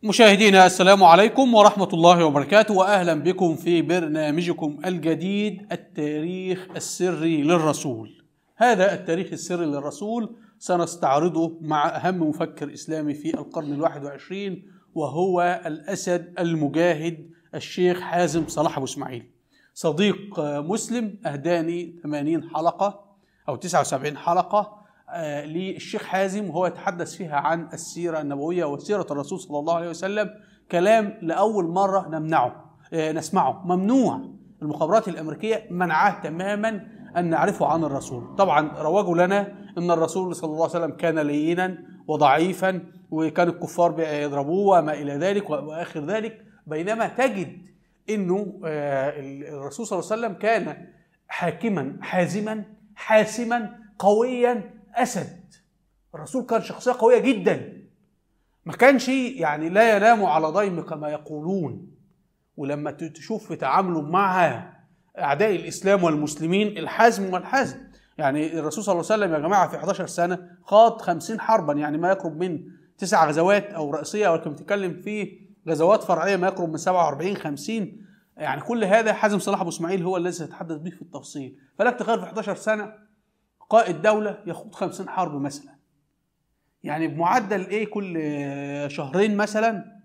مشاهدينا السلام عليكم ورحمة الله وبركاته وأهلا بكم في برنامجكم الجديد التاريخ السري للرسول هذا التاريخ السري للرسول سنستعرضه مع أهم مفكر إسلامي في القرن الواحد وعشرين وهو الأسد المجاهد الشيخ حازم صلاح أبو إسماعيل صديق مسلم أهداني 80 حلقة أو 79 حلقة آه، للشيخ حازم وهو يتحدث فيها عن السيرة النبوية وسيرة الرسول صلى الله عليه وسلم كلام لأول مرة نمنعه آه، نسمعه ممنوع المخابرات الأمريكية منعاه تماما أن نعرفه عن الرسول طبعا روجوا لنا أن الرسول صلى الله عليه وسلم كان لينا وضعيفا وكان الكفار بيضربوه وما إلى ذلك وآخر ذلك بينما تجد أنه آه، الرسول صلى الله عليه وسلم كان حاكما حازما حاسما قويا اسد الرسول كان شخصيه قويه جدا ما كانش يعني لا ينام على ضيم كما يقولون ولما تشوف في تعامله مع اعداء الاسلام والمسلمين الحزم والحزم يعني الرسول صلى الله عليه وسلم يا جماعه في 11 سنه خاض 50 حربا يعني ما يقرب من تسع غزوات او رئيسيه ولكن بتتكلم في غزوات فرعيه ما يقرب من 47 50 يعني كل هذا حازم صلاح ابو اسماعيل هو الذي سيتحدث به في التفصيل فلك تخيل في 11 سنه قائد دولة يخوض خمسين حرب مثلا يعني بمعدل ايه كل شهرين مثلا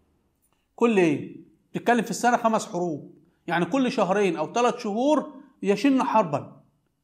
كل ايه تتكلم في السنة خمس حروب يعني كل شهرين او ثلاث شهور يشن حربا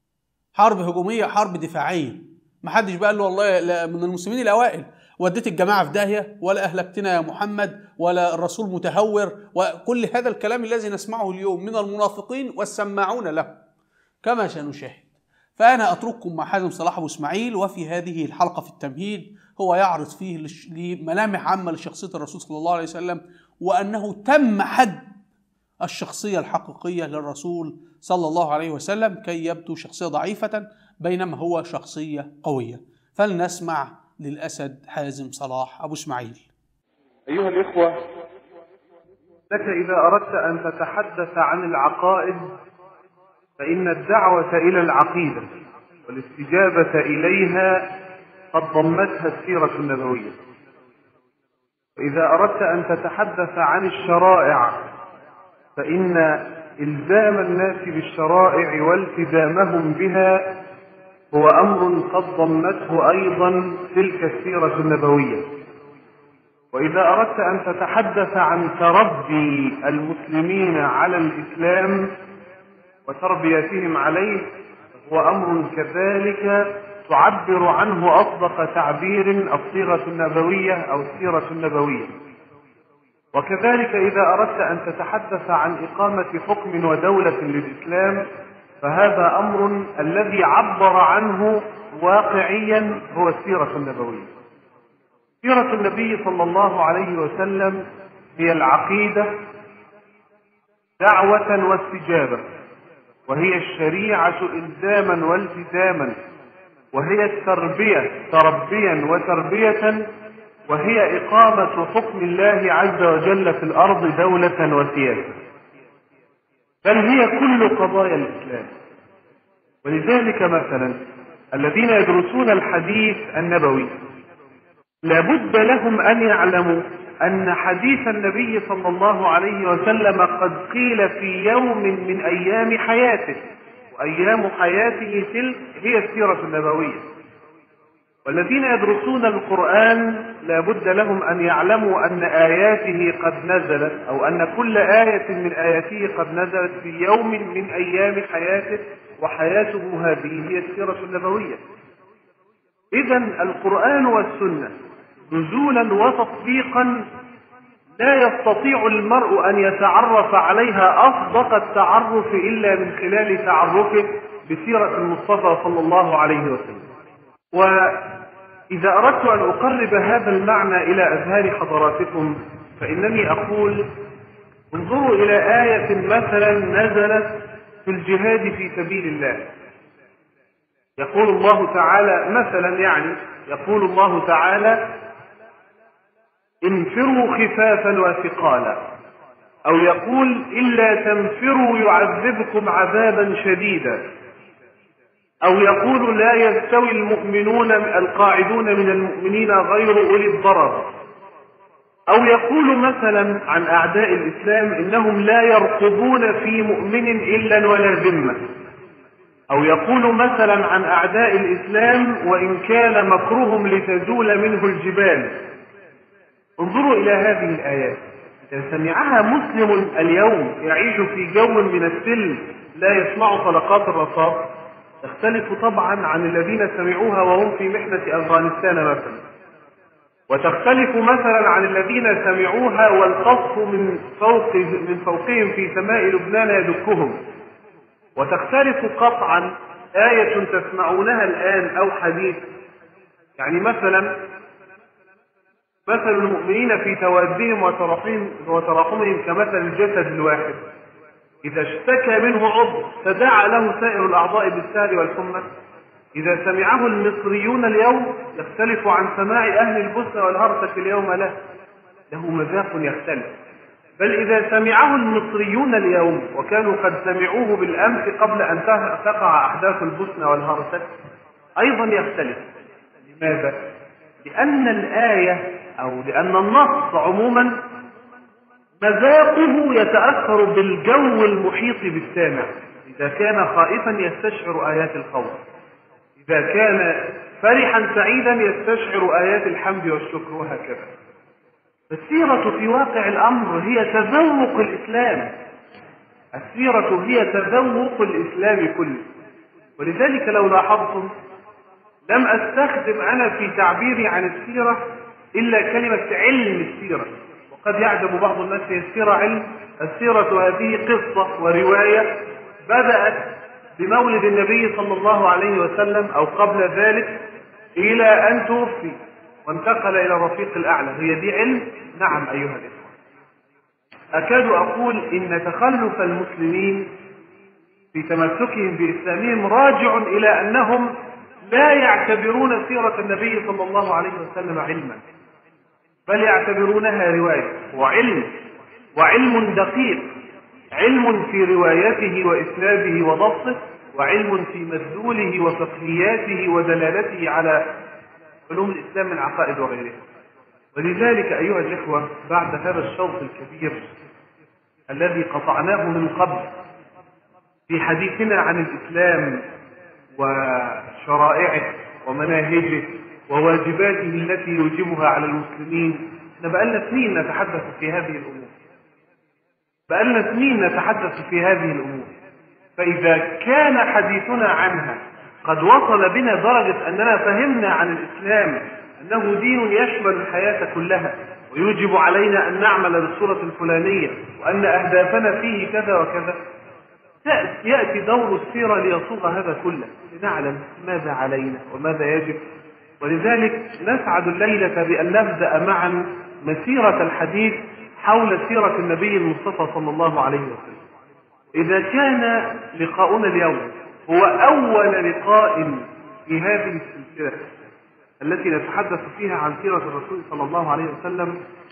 حرب هجومية حرب دفاعية ما حدش بقى له والله لا من المسلمين الاوائل وديت الجماعة في داهية ولا أهلكتنا يا محمد ولا الرسول متهور وكل هذا الكلام الذي نسمعه اليوم من المنافقين والسماعون له كما سنشاهد فأنا أترككم مع حازم صلاح أبو إسماعيل وفي هذه الحلقة في التمهيد هو يعرض فيه لملامح عامة لشخصية الرسول صلى الله عليه وسلم وأنه تم حد الشخصية الحقيقية للرسول صلى الله عليه وسلم كي يبدو شخصية ضعيفة بينما هو شخصية قوية فلنسمع للأسد حازم صلاح أبو إسماعيل أيها الإخوة لك إذا أردت أن تتحدث عن العقائد فإن الدعوة إلى العقيدة والاستجابة إليها قد ضمتها السيرة النبوية وإذا أردت أن تتحدث عن الشرائع فإن إلزام الناس بالشرائع والتزامهم بها هو أمر قد ضمته أيضا تلك السيرة النبوية وإذا أردت أن تتحدث عن تربي المسلمين على الإسلام وتربيتهم عليه هو أمر كذلك تعبر عنه أصدق تعبير الصيغة النبوية أو السيرة النبوية وكذلك إذا أردت أن تتحدث عن إقامة حكم ودولة للإسلام فهذا أمر الذي عبر عنه واقعيا هو السيرة النبوية سيرة النبي صلى الله عليه وسلم هي العقيدة دعوة واستجابة وهي الشريعة إلزاما والتزاما وهي التربية تربيا وتربية وهي إقامة حكم الله عز وجل في الأرض دولة وسياسة بل هي كل قضايا الإسلام ولذلك مثلا الذين يدرسون الحديث النبوي لابد لهم أن يعلموا أن حديث النبي صلى الله عليه وسلم قد قيل في يوم من أيام حياته وأيام حياته تلك هي السيرة النبوية والذين يدرسون القرآن لا بد لهم أن يعلموا أن آياته قد نزلت أو أن كل آية من آياته قد نزلت في يوم من أيام حياته وحياته هذه هي السيرة النبوية إذا القرآن والسنة نزولا وتطبيقا لا يستطيع المرء أن يتعرف عليها أصدق التعرف إلا من خلال تعرفه بسيرة المصطفى صلى الله عليه وسلم وإذا أردت أن أقرب هذا المعنى إلى أذهان حضراتكم فإنني أقول انظروا إلى آية مثلا نزلت في الجهاد في سبيل الله يقول الله تعالى مثلا يعني يقول الله تعالى انفروا خفافا وثقالا أو يقول إلا تنفروا يعذبكم عذابا شديدا أو يقول لا يستوي المؤمنون القاعدون من المؤمنين غير أولي الضرر أو يقول مثلا عن أعداء الإسلام إنهم لا يرقبون في مؤمن إلا ولا ذمة أو يقول مثلا عن أعداء الإسلام وإن كان مكرهم لتزول منه الجبال انظروا إلى هذه الآيات إذا سمعها مسلم اليوم يعيش في جو من السلم لا يسمع طلقات الرصاص تختلف طبعا عن الذين سمعوها وهم في محنة أفغانستان مثلا وتختلف مثلا عن الذين سمعوها والقصف من فوق من فوقهم في سماء لبنان يدكهم وتختلف قطعا آية تسمعونها الآن أو حديث يعني مثلا مثل المؤمنين في توادهم وتراحمهم وتراحمهم كمثل الجسد الواحد إذا اشتكى منه عضو تداعى له سائر الأعضاء بالسهر والحمى إذا سمعه المصريون اليوم يختلف عن سماع أهل البوسنة والهرسك اليوم له له مذاق يختلف بل إذا سمعه المصريون اليوم وكانوا قد سمعوه بالأمس قبل أن تقع أحداث البوسنة والهرسك أيضا يختلف لماذا؟ لأن الآية أو لأن النص عموما مذاقه يتأثر بالجو المحيط بالسامع إذا كان خائفا يستشعر آيات الخوف إذا كان فرحا سعيدا يستشعر آيات الحمد والشكر وهكذا السيرة في واقع الأمر هي تذوق الإسلام السيرة هي تذوق الإسلام كله ولذلك لو لاحظتم لم أستخدم أنا في تعبيري عن السيرة إلا كلمة علم السيرة وقد يعجب بعض الناس هي السيرة علم السيرة هذه قصة ورواية بدأت بمولد النبي صلى الله عليه وسلم أو قبل ذلك إلى أن توفي وانتقل إلى الرفيق الأعلى هي دي علم نعم أيها الإخوة أكاد أقول إن تخلف المسلمين في تمسكهم بإسلامهم راجع إلى أنهم لا يعتبرون سيرة النبي صلى الله عليه وسلم علما بل يعتبرونها رواية وعلم وعلم دقيق علم في روايته وإسناده وضبطه وعلم في مدلوله وفقهياته ودلالته على علوم الإسلام من عقائد وغيرها ولذلك أيها الإخوة بعد هذا الشوط الكبير الذي قطعناه من قبل في حديثنا عن الإسلام وشرائعه ومناهجه وواجباته التي يوجبها على المسلمين احنا بقالنا سنين نتحدث في هذه الأمور بقالنا سنين نتحدث في هذه الأمور فإذا كان حديثنا عنها قد وصل بنا درجة أننا فهمنا عن الإسلام أنه دين يشمل الحياة كلها ويوجب علينا أن نعمل بالصورة الفلانية وأن أهدافنا فيه كذا وكذا يأتي دور السيرة ليصوغ هذا كله لنعلم ماذا علينا وماذا يجب ولذلك نسعد الليلة بأن نبدأ معا مسيرة الحديث حول سيرة النبي المصطفى صلى الله عليه وسلم إذا كان لقاؤنا اليوم هو أول لقاء في هذه السلسلة التي نتحدث فيها عن سيرة الرسول صلى الله عليه وسلم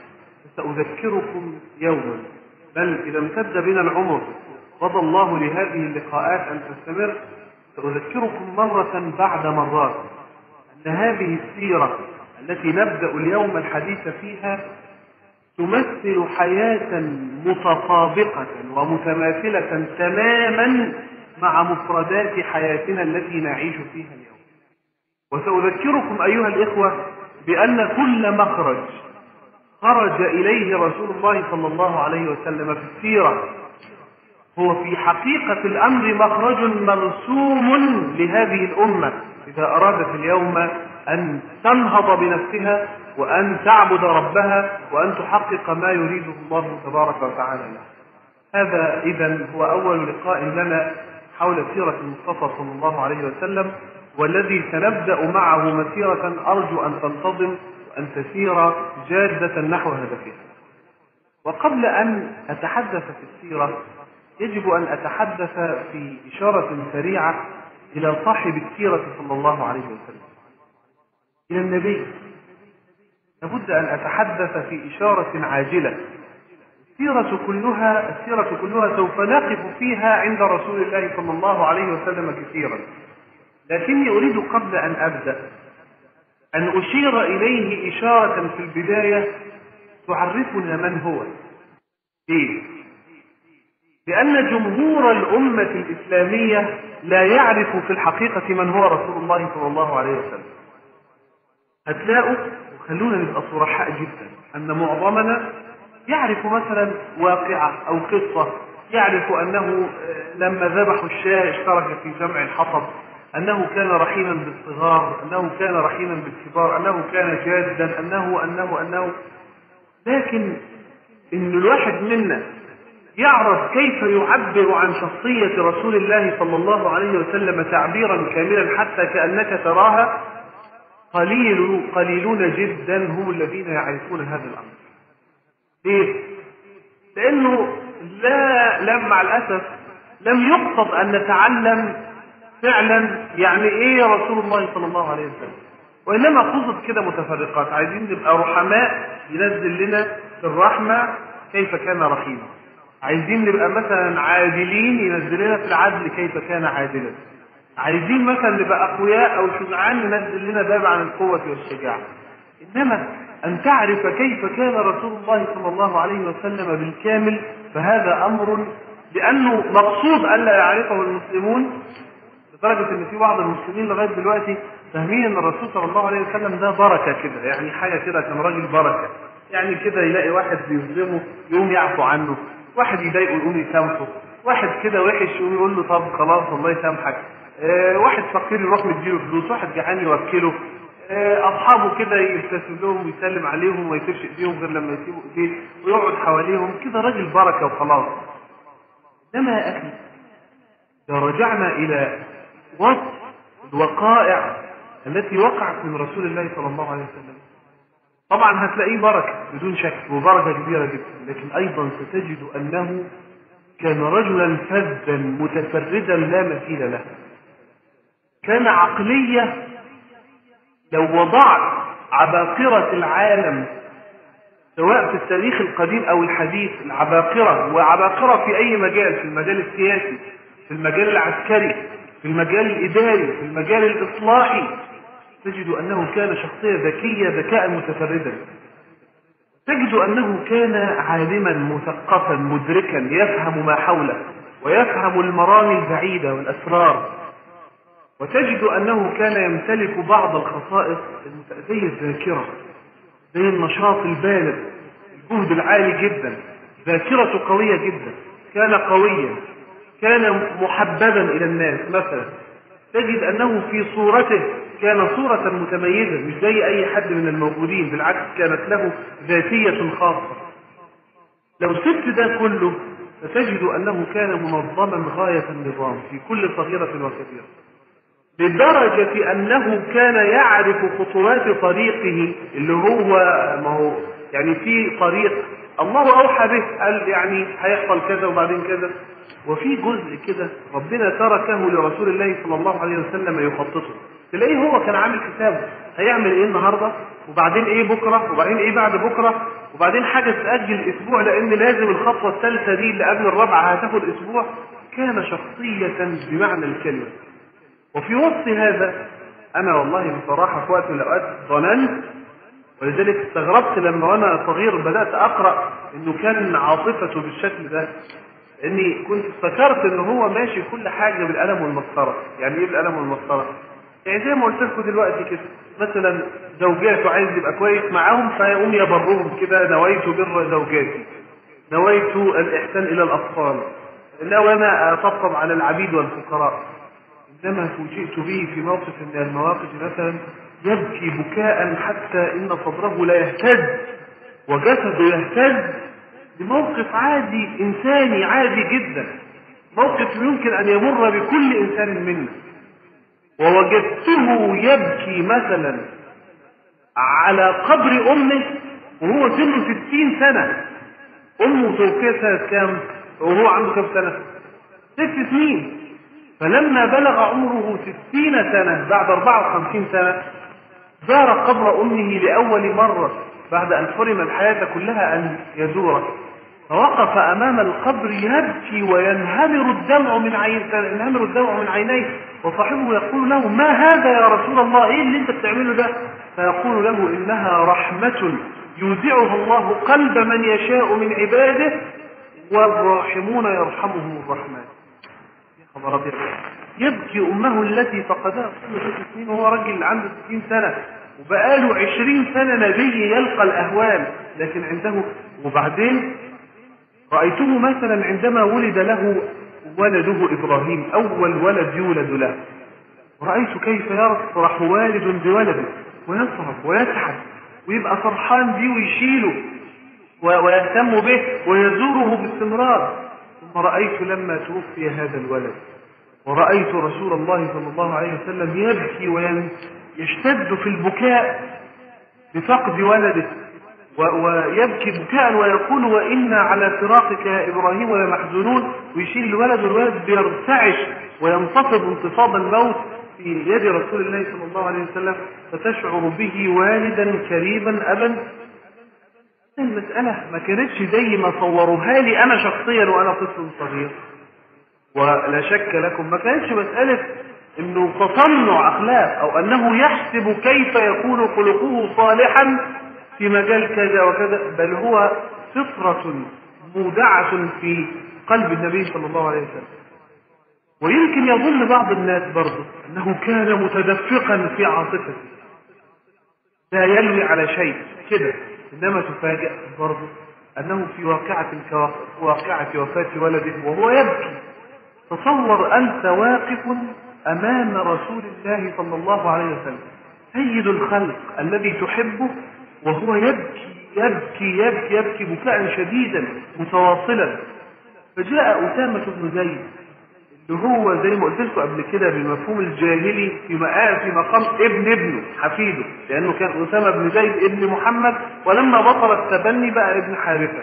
سأذكركم يوما بل إذا امتد بنا العمر قضى الله لهذه اللقاءات أن تستمر سأذكركم مرة بعد مرات أن هذه السيرة التي نبدأ اليوم الحديث فيها تمثل حياة متطابقة ومتماثلة تماما مع مفردات حياتنا التي نعيش فيها اليوم وسأذكركم أيها الإخوة بأن كل مخرج خرج إليه رسول الله صلى الله عليه وسلم في السيرة هو في حقيقة الأمر مخرج مرسوم لهذه الأمة إذا أرادت اليوم أن تنهض بنفسها وأن تعبد ربها وأن تحقق ما يريده الله تبارك وتعالى له هذا إذا هو أول لقاء لنا حول سيرة المصطفى صلى الله عليه وسلم والذي سنبدأ معه مسيرة أرجو أن تنتظم وأن تسير جادة نحو هدفها وقبل أن أتحدث في السيرة يجب أن أتحدث في إشارة سريعة إلى صاحب السيرة صلى الله عليه وسلم إلى النبي لابد أن أتحدث في إشارة عاجلة السيرة كلها السيرة كلها سوف نقف فيها عند رسول الله صلى الله عليه وسلم كثيرا لكني أريد قبل أن أبدأ أن أشير إليه إشارة في البداية تعرفنا من هو ليه لأن جمهور الأمة الإسلامية لا يعرف في الحقيقة من هو رسول الله صلى الله عليه وسلم هتلاقوا وخلونا نبقى صرحاء جدا أن معظمنا يعرف مثلا واقعة أو قصة يعرف أنه لما ذبحوا الشاة اشترك في جمع الحطب أنه كان رحيما بالصغار أنه كان رحيما بالكبار أنه كان جادا أنه أنه أنه لكن إن الواحد منا يعرف كيف يعبر عن شخصية رسول الله صلى الله عليه وسلم تعبيرا كاملا حتى كأنك تراها قليل قليلون جدا هم الذين يعرفون هذا الأمر ليه؟ لأنه لا لم مع الأسف لم يقصد أن نتعلم فعلا يعني إيه يا رسول الله صلى الله عليه وسلم وإنما قصد كده متفرقات عايزين نبقى رحماء ينزل لنا في الرحمة كيف كان رحيما عايزين نبقى مثلا عادلين ينزل لنا في العدل كيف كان عادلا عايزين مثلا نبقى أقوياء أو شجعان ينزل لنا باب عن القوة والشجاعة إنما أن تعرف كيف كان رسول الله صلى الله عليه وسلم بالكامل فهذا أمر لأنه مقصود ألا يعرفه المسلمون لدرجة إن في بعض المسلمين لغاية دلوقتي فاهمين إن الرسول صلى الله عليه وسلم ده بركة كده يعني حاجة كده كان راجل بركة يعني كده يلاقي واحد بيظلمه يقوم يعفو عنه واحد يضايقه يقوم يسامحه واحد كده وحش يقوم يقول له طب خلاص الله يسامحك آه واحد فقير يروح مديله فلوس واحد جعان يوكله آه اصحابه كده يبتسم لهم ويسلم عليهم وما يسيبش ايديهم غير لما يسيبوا ايديه ويقعد حواليهم كده راجل بركه وخلاص انما يا اخي لو رجعنا الى وصف الوقائع التي وقعت من رسول الله صلى الله عليه وسلم طبعا هتلاقيه بركة بدون شك وبركة كبيرة جدا لكن أيضا ستجد أنه كان رجلا فذا متفردا لا مثيل له كان عقلية لو وضعت عباقرة العالم سواء في التاريخ القديم أو الحديث العباقرة وعباقرة في أي مجال في المجال السياسي في المجال العسكري في المجال الإداري في المجال الإصلاحي تجد أنه كان شخصية ذكية ذكاء متفردا تجد أنه كان عالما مثقفا مدركا يفهم ما حوله ويفهم المرامي البعيدة والأسرار وتجد أنه كان يمتلك بعض الخصائص زي الذاكرة زي النشاط البالغ الجهد العالي جدا ذاكرته قوية جدا كان قويا كان محببا إلى الناس مثلا تجد أنه في صورته كان صورة متميزة مش زي أي حد من الموجودين بالعكس كانت له ذاتية خاصة لو سبت ده كله فتجد أنه كان منظما غاية النظام في كل صغيرة وكبيرة لدرجة أنه كان يعرف خطوات طريقه اللي هو ما هو يعني في طريق الله أوحى به قال يعني هيحصل كذا وبعدين كذا وفي جزء كده ربنا تركه لرسول الله صلى الله عليه وسلم يخططه تلاقيه هو كان عامل حسابه هيعمل ايه النهارده وبعدين ايه بكره وبعدين ايه بعد بكره وبعدين حاجه تاجل اسبوع لان لازم الخطوه الثالثه دي اللي قبل الرابعه هتاخد اسبوع كان شخصيه بمعنى الكلمه وفي وسط هذا انا والله بصراحه في وقت من الاوقات ظننت ولذلك استغربت لما وانا صغير بدات اقرا انه كان عاطفته بالشكل ده اني كنت افتكرت ان هو ماشي كل حاجه بالقلم والمسطره يعني ايه بالقلم والمسطره يعني زي ما قلت لكم دلوقتي كده مثلا زوجاته عايز يبقى كويس معاهم فيقوم يبرهم كده نويت بر زوجاتي نويت الاحسان الى الاطفال ناوي انا اطبطب على العبيد والفقراء انما فوجئت به في موقف من المواقف مثلا يبكي بكاء حتى ان صدره لا يهتز وجسده يهتز بموقف عادي انساني عادي جدا موقف يمكن ان يمر بكل انسان منا ووجدته يبكي مثلا على قبر امه وهو سنه ستين سنة امه توفيت سنة كام وهو عنده كام سنة ست سنين فلما بلغ عمره ستين سنة بعد اربعة وخمسين سنة زار قبر امه لأول مرة بعد أن حرم الحياة كلها أن يزوره فوقف أمام القبر يبكي وينهمر الدمع من عين ينهمر الدمع من عينيه وصاحبه يقول له ما هذا يا رسول الله ايه اللي انت بتعمله ده فيقول له انها رحمة يودعها الله قلب من يشاء من عباده والراحمون يرحمهم الرحمن يا خبر أبيض. يبكي أمه التي فقدها كل ست سنين وهو راجل عنده 60 سنة وبقاله 20 سنة نبي يلقى الأهوال لكن عنده وبعدين رأيته مثلا عندما ولد له ولده إبراهيم أول ولد يولد له ورأيت كيف يفرح والد بولده ويفرح ويسعد ويبقى فرحان بيه ويشيله و- ويهتم به ويزوره باستمرار ثم رأيت لما توفي هذا الولد ورأيت رسول الله صلى الله عليه وسلم يبكي ويشتد في البكاء بفقد ولده و- ويبكي بكاء ويقول وإنا على فراقك يا إبراهيم لمحزونون ويشيل الولد والولد بيرتعش وينتفض انتفاض الموت في يد رسول الله صلى الله عليه وسلم فتشعر به والدا كريما أبا المسألة ما كانتش زي ما صوروها لي أنا شخصيا وأنا طفل صغير ولا شك لكم ما كانتش مسألة انه تصنع اخلاق او انه يحسب كيف يكون خلقه صالحا في مجال كذا وكذا بل هو فطرة مودعة في قلب النبي صلى الله عليه وسلم ويمكن يظن بعض الناس برضه انه كان متدفقا في عاطفته لا يلوي على شيء كده انما تفاجأ برضه انه في واقعة كواقعة وفاة ولده وهو يبكي تصور أنت واقف أمام رسول الله صلى الله عليه وسلم سيد الخلق الذي تحبه وهو يبكي يبكي يبكي يبكي بكاء شديدا متواصلا فجاء أسامة بن زيد اللي هو زي ما قلت لكم قبل كده بالمفهوم الجاهلي في مقام في مقام ابن ابنه حفيده لأنه كان أسامة بن زيد ابن محمد ولما بطل التبني بقى ابن حارثة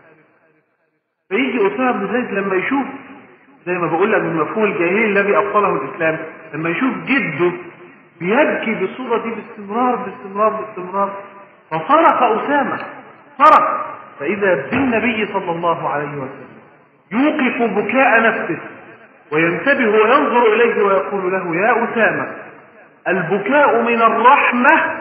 فيجي أسامة بن زيد لما يشوف زي ما بقول لك بالمفهوم الجاهلي الذي أبطله الإسلام لما يشوف جده بيبكي بالصورة دي باستمرار باستمرار باستمرار فصرخ أسامة صرخ فإذا بالنبي صلى الله عليه وسلم يوقف بكاء نفسه وينتبه وينظر إليه ويقول له يا أسامة البكاء من الرحمة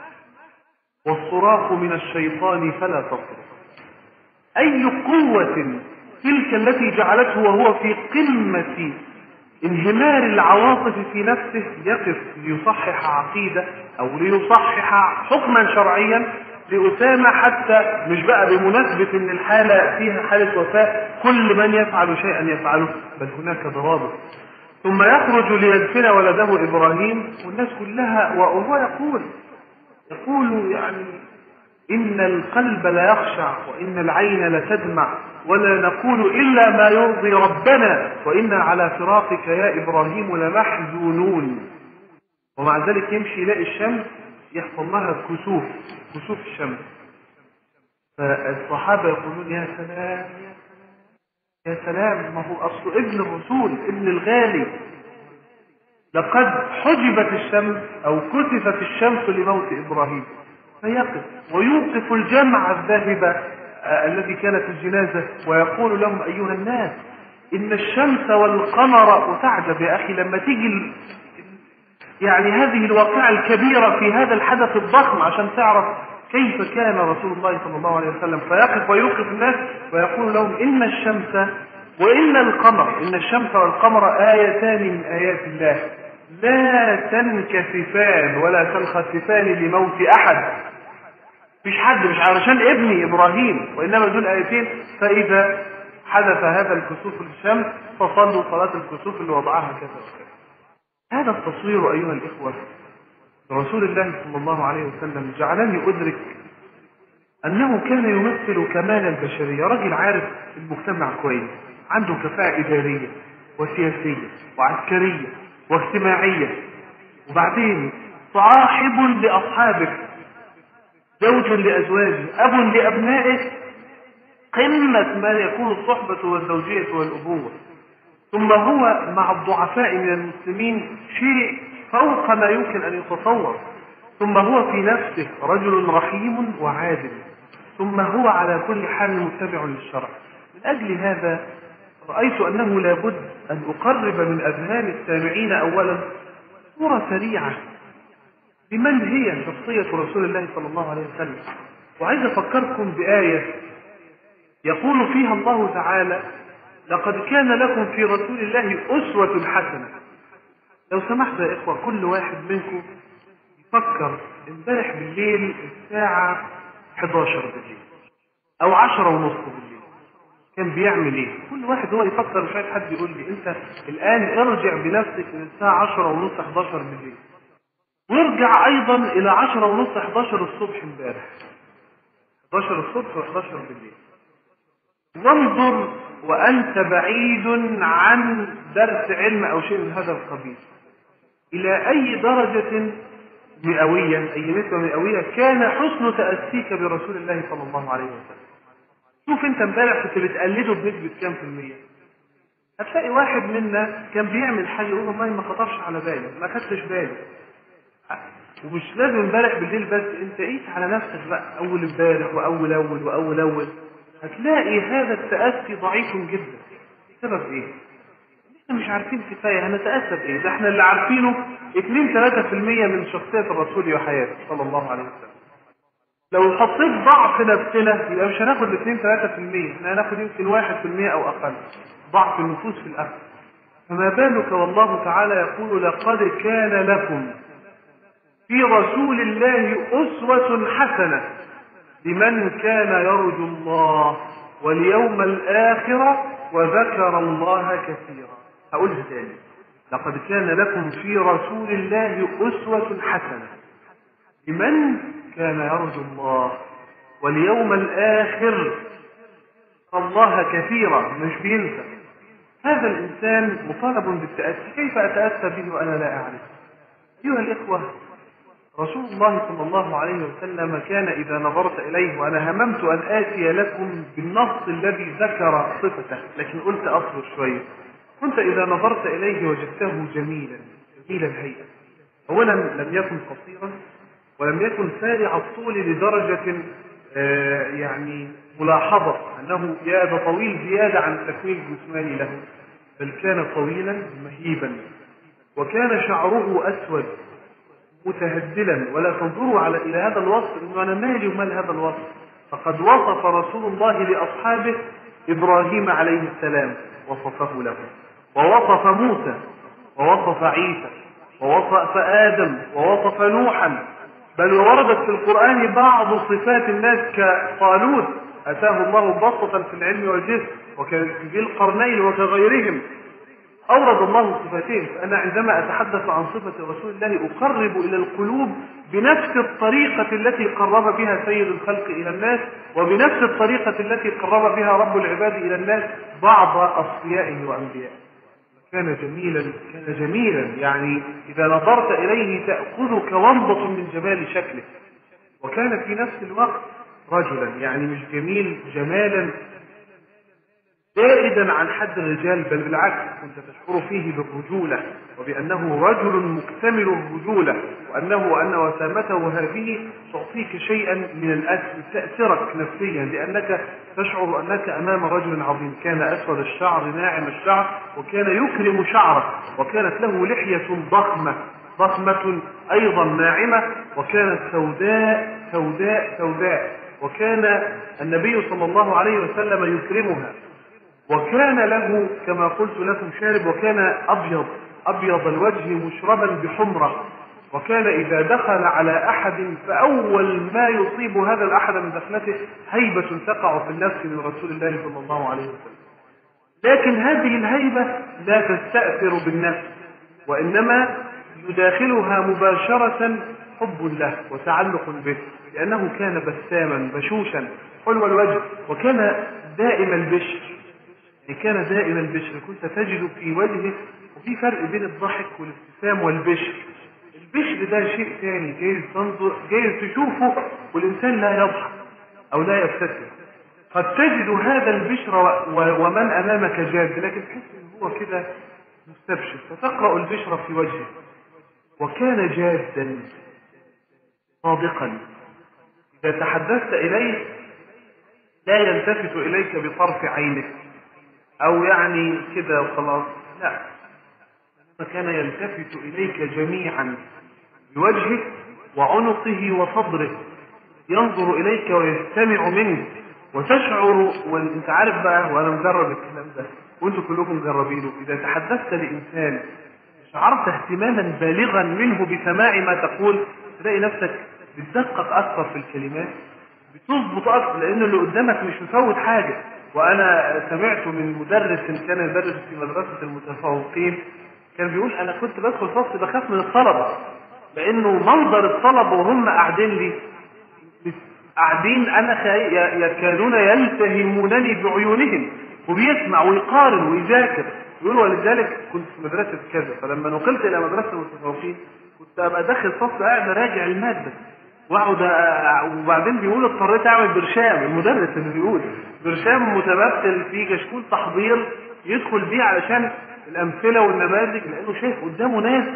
والصراخ من الشيطان فلا تصرخ أي قوة تلك التي جعلته وهو في قمة انهمار العواطف في نفسه يقف ليصحح عقيدة أو ليصحح حكما شرعيا لأسامة حتى مش بقى بمناسبة ان الحالة فيها حالة وفاة كل من يفعل شيئا يفعله بل هناك ضوابط ثم يخرج ليدفن ولده إبراهيم والناس كلها وهو يقول يقول يعني إن القلب لا يخشع وإن العين لتدمع ولا نقول إلا ما يرضي ربنا وإنا على فراقك يا إبراهيم لمحزونون ومع ذلك يمشي يلاقي الشمس يحصل لها كسوف كسوف الشمس فالصحابة يقولون يا سلام يا سلام ما هو أصل ابن الرسول ابن الغالي لقد حجبت الشمس أو كسفت الشمس لموت إبراهيم فيقف ويوقف الجمع الذاهب آه، الذي كانت الجنازة ويقول لهم أيها الناس إن الشمس والقمر وتعجب يا أخي لما تيجي ال- يعني هذه الواقعة الكبيرة في هذا الحدث الضخم عشان تعرف كيف كان رسول الله صلى الله عليه وسلم فيقف ويوقف الناس ويقول لهم إن الشمس وإن القمر إن الشمس والقمر آيتان من آيات الله لا تنكسفان ولا تنخسفان لموت أحد مش حد مش علشان ابني إبراهيم وإنما دول آيتين فإذا حدث هذا الكسوف للشمس فصلوا صلاة الكسوف اللي وضعها كذا وكذا هذا التصوير أيها الإخوة رسول الله صلى الله عليه وسلم جعلني أدرك أنه كان يمثل كمال البشرية رجل عارف المجتمع كويس عنده كفاءة إدارية وسياسية وعسكرية واجتماعية وبعدين صاحب لأصحابه زوج لأزواجه أب لأبنائه قمة ما يكون الصحبة والزوجية والأبوة ثم هو مع الضعفاء من المسلمين شيء فوق ما يمكن أن يتصور ثم هو في نفسه رجل رحيم وعادل ثم هو على كل حال متبع للشرع من أجل هذا رأيت أنه لابد أن أقرب من أذهان السامعين أولا صورة سريعة لمن هي شخصية رسول الله صلى الله عليه وسلم وعايز أفكركم بآية يقول فيها الله تعالى لقد كان لكم في رسول الله أسوة حسنة لو سمحت يا إخوة كل واحد منكم يفكر امبارح بالليل الساعة 11 بالليل أو 10 ونص بالليل كان بيعمل ايه؟ كل واحد هو يفكر مش عايز حد يقول لي انت الان ارجع بنفسك من الساعة 10 ونص 11 بالليل وارجع ايضا الى 10 ونص 11 الصبح امبارح 11 الصبح و11 بالليل وانظر وانت بعيد عن درس علم او شيء من هذا القبيل الى اي درجة مئوية اي نسبة مئوية كان حسن تأسيك برسول الله صلى الله عليه وسلم شوف انت امبارح كنت بتقلده بنسبة كام في المية هتلاقي واحد منا كان بيعمل حاجة يقول والله ما خطرش على بالي ما خدتش بالي ومش لازم امبارح بالليل بس انت قيس على نفسك بقى اول امبارح واول اول واول اول هتلاقي هذا التأسي ضعيف جدا سبب ايه؟ احنا مش عارفين كفاية هنتأسى بايه؟ ده احنا اللي عارفينه 2 3% من شخصية الرسول وحياته صلى الله عليه وسلم لو حطيت ضعف نفسنا يبقى مش هناخد 2 3% احنا هناخد يمكن 1% او اقل ضعف النفوس في الاخر فما بالك والله تعالى يقول لقد كان لكم في رسول الله أسوة حسنة لمن كان يرجو الله واليوم الآخر وذكر الله كثيرا هقولها تاني لقد كان لكم في رسول الله أسوة حسنة لمن كان يرجو الله واليوم الآخر الله كثيرا مش بينسى هذا الإنسان مطالب بالتأسي كيف أتأسى به وأنا لا أعرف أيها الإخوة رسول الله صلى الله عليه وسلم كان إذا نظرت إليه وأنا هممت أن آتي لكم بالنص الذي ذكر صفته لكن قلت أصبر شوية كنت إذا نظرت إليه وجدته جميلا جميل الهيئة أولا لم يكن قصيرا ولم يكن سارع الطول لدرجة آه يعني ملاحظة أنه يا طويل زيادة عن التكوين الجسماني له بل كان طويلا مهيبا وكان شعره أسود متهدلا ولا تنظروا على إلى هذا الوصف إنه أنا مالي ومال هذا الوصف فقد وصف رسول الله لأصحابه إبراهيم عليه السلام وصفه له ووصف موسى ووصف عيسى ووصف آدم ووصف نوحا بل وردت في القرآن بعض صفات الناس كطالوت أتاه الله بسطة في العلم والجسم وكذي القرنين وكغيرهم أورد الله صفتين فأنا عندما أتحدث عن صفة رسول الله أقرب إلى القلوب بنفس الطريقة التي قرب بها سيد الخلق إلى الناس وبنفس الطريقة التي قرب بها رب العباد إلى الناس بعض أصفيائه وأنبيائه كان جميلا كان جميلا يعني إذا نظرت إليه تأخذك ومضة من جمال شكله وكان في نفس الوقت رجلا يعني مش جميل جمالا زائدا عن حد الرجال بل بالعكس كنت تشعر فيه بالرجولة وبأنه رجل مكتمل الرجولة وأنه وأن وسامته هذه تعطيك شيئا من الأسر تأثرك نفسيا لأنك تشعر أنك أمام رجل عظيم كان أسود الشعر ناعم الشعر وكان يكرم شعره وكانت له لحية ضخمة ضخمة أيضا ناعمة وكانت سوداء سوداء سوداء وكان النبي صلى الله عليه وسلم يكرمها وكان له كما قلت لكم شارب وكان أبيض أبيض الوجه مشربا بحمرة وكان إذا دخل على أحد فأول ما يصيب هذا الأحد من دخلته هيبة تقع في النفس من رسول الله صلى الله عليه وسلم لكن هذه الهيبة لا تستأثر بالنفس وإنما يداخلها مباشرة حب له وتعلق به لأنه كان بساما بشوشا حلو الوجه وكان دائم البشر كان دائما البشر كنت تجد في وجهه وفي فرق بين الضحك والابتسام والبشر البشر ده شيء ثاني جايز تنظر جايز تشوفه والإنسان لا يضحك أو لا يبتسم قد تجد هذا البشر ومن أمامك جاد لكن تحس إن هو كده مستبشر فتقرأ البشر في وجهه وكان جادا صادقا إذا تحدثت إليه لا يلتفت إليك بطرف عينك أو يعني كده وخلاص لا فكان يلتفت إليك جميعا بوجهه وعنقه وصدره ينظر إليك ويستمع منك وتشعر وانت عارف بقى وانا مجرب الكلام ده وانتم كلكم مجربينه اذا تحدثت لانسان شعرت اهتماما بالغا منه بسماع ما تقول تلاقي نفسك بتدقق اكثر في الكلمات بتظبط اكثر لان اللي قدامك مش مفوت حاجه وانا سمعت من مدرس كان يدرس في مدرسه المتفوقين كان بيقول انا كنت بدخل فصل بخاف من الطلبه لانه منظر الطلبه وهم قاعدين لي قاعدين انا خي... يكادون يلتهمونني بعيونهم وبيسمع ويقارن ويذاكر يقول ولذلك كنت في مدرسه كذا فلما نقلت الى مدرسه المتفوقين كنت ابقى داخل فصل قاعد راجع الماده واقعد وبعدين بيقول اضطريت اعمل برشام المدرس اللي بيقول برشام متمثل في كشكول تحضير يدخل بيه علشان الامثله والنماذج لانه شايف قدامه ناس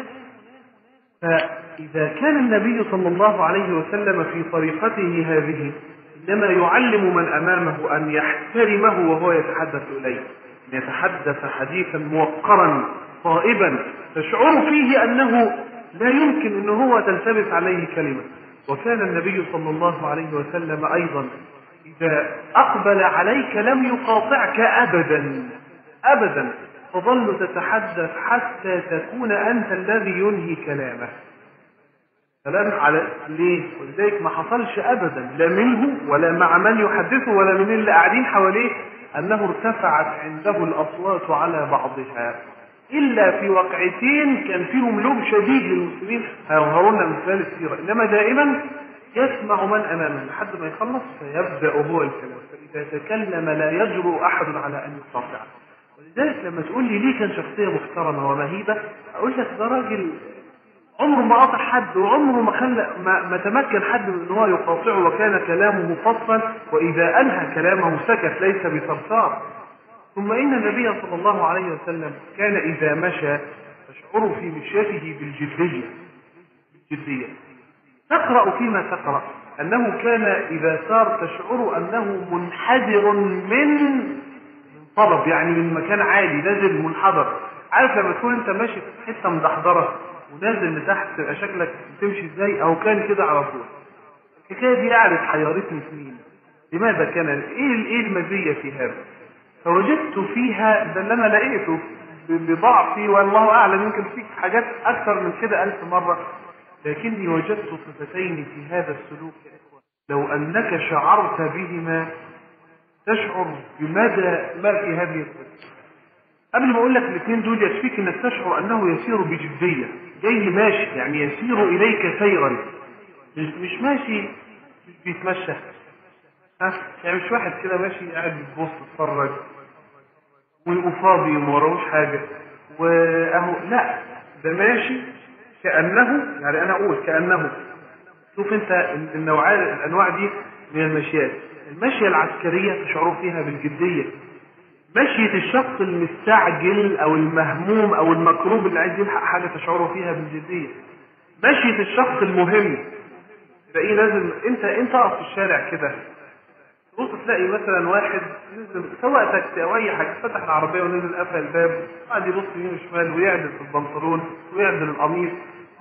فإذا كان النبي صلى الله عليه وسلم في طريقته هذه إنما يعلم من أمامه أن يحترمه وهو يتحدث إليه أن يتحدث حديثا موقرا طائبا تشعر فيه أنه لا يمكن أنه هو تلتبس عليه كلمة وكان النبي صلى الله عليه وسلم أيضا إذا أقبل عليك لم يقاطعك أبدا أبدا تظل تتحدث حتى تكون أنت الذي ينهي كلامه كلام على ليه؟ ولذلك ما حصلش أبدا لا منه ولا مع من يحدثه ولا من اللي قاعدين حواليه أنه ارتفعت عنده الأصوات على بعضها إلا في وقعتين كان فيهم لوم شديد للمسلمين هيظهرون مثال السيرة إنما دائما يسمع من أمامه لحد ما يخلص فيبدأ هو الكلام فإذا تكلم لا يجرؤ أحد على أن يقاطعه ولذلك لما تقول لي ليه كان شخصية محترمة ومهيبة أقول لك ده راجل عمره ما قاطع حد وعمره ما خلى ما, ما تمكن حد من ان هو يقاطعه وكان كلامه مفصل واذا انهى كلامه سكت ليس بصرصار ثم ان النبي صلى الله عليه وسلم كان اذا مشى تشعر في مشيته بالجديه بالجديه تقرا فيما تقرا انه كان اذا سار تشعر انه منحدر من طلب يعني من مكان عالي نازل منحدر عارف لما تكون انت ماشي في حته مدحضره ونازل لتحت تبقى شكلك بتمشي ازاي او كان كده على طول الحكايه دي قعدت حيرتني سنين لماذا كان ايه ايه المزيه في هذا فوجدت فيها ده اللي انا لقيته بضعفي والله اعلم يمكن فيك حاجات اكثر من كده الف مره لكني وجدت صفتين في هذا السلوك يا اخوان لو انك شعرت بهما تشعر بمدى ما في هذه الصفه قبل ما اقول لك الاثنين دول يكفيك انك تشعر انه يسير بجديه جاي ماشي يعني يسير اليك سيرا مش, مش ماشي مش بيتمشى ها يعني مش واحد كده ماشي قاعد بيبص يتفرج وفاضي وما وراهوش حاجه واهو لا ده ماشي كانه يعني انا اقول كانه شوف انت النوعات الانواع دي من المشيات المشيه العسكريه تشعر فيها بالجديه مشية الشخص المستعجل أو المهموم أو المكروب اللي عايز يلحق حاجة تشعره فيها بالجدية. مشية الشخص المهم تلاقيه لازم أنت أنت أقف في الشارع كده تبص تلاقي مثلا واحد نزل سواء تاكسي أو أي حاجة فتح العربية ونزل قفل الباب قعد يبص يمين وشمال ويعدل في البنطلون ويعدل القميص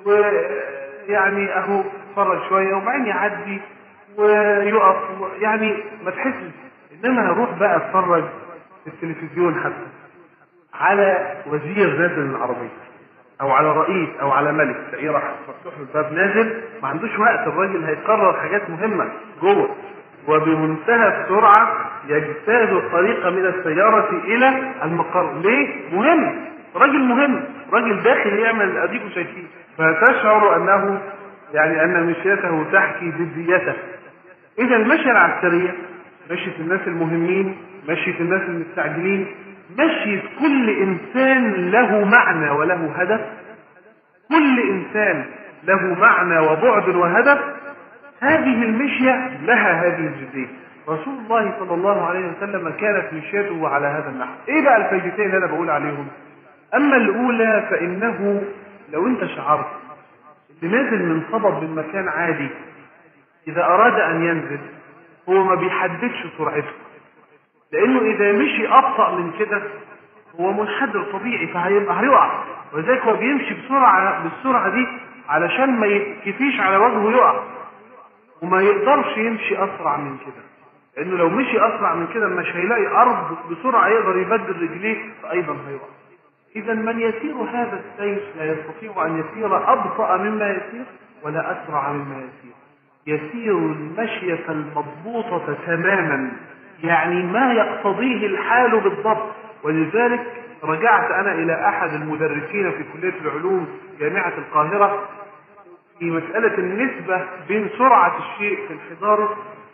ويعني أهو يتفرج شوية وبعدين يعدي ويقف يعني ما تحسش إنما روح بقى اتفرج في التلفزيون حتى على وزير نازل من العربية او على رئيس او على ملك تلاقيه راح مفتوح له الباب نازل ما عندوش وقت الراجل هيقرر حاجات مهمة جوه وبمنتهى السرعة يجتاز الطريق من السيارة إلى المقر ليه؟ مهم راجل مهم راجل داخل يعمل أديكم شايفين فتشعر أنه يعني أن مشيته تحكي جديته إذا المشية العسكرية مشية الناس المهمين مشية الناس المستعجلين مشية كل إنسان له معنى وله هدف كل إنسان له معنى وبعد وهدف هذه المشية لها هذه الجدية رسول الله صلى الله عليه وسلم كانت مشيته على هذا النحو ايه بقى الفايدتين اللي انا بقول عليهم اما الاولى فانه لو انت شعرت اللي نازل من صبب من مكان عادي اذا اراد ان ينزل هو ما بيحددش سرعته لانه اذا مشي ابطا من كده هو منحدر طبيعي فهيبقى هيقع ولذلك هو بيمشي بسرعه بالسرعه دي علشان ما يتكفيش على وجهه يقع وما يقدرش يمشي اسرع من كده لانه لو مشي اسرع من كده مش هيلاقي ارض بسرعه يقدر يبدل رجليه فايضا هيقع اذا من يسير هذا السير لا يستطيع ان يسير ابطا مما يسير ولا اسرع مما يسير يسير المشية المضبوطة تماما يعني ما يقتضيه الحال بالضبط ولذلك رجعت أنا إلى أحد المدرسين في كلية العلوم جامعة القاهرة في مسألة النسبة بين سرعة الشيء في الحضارة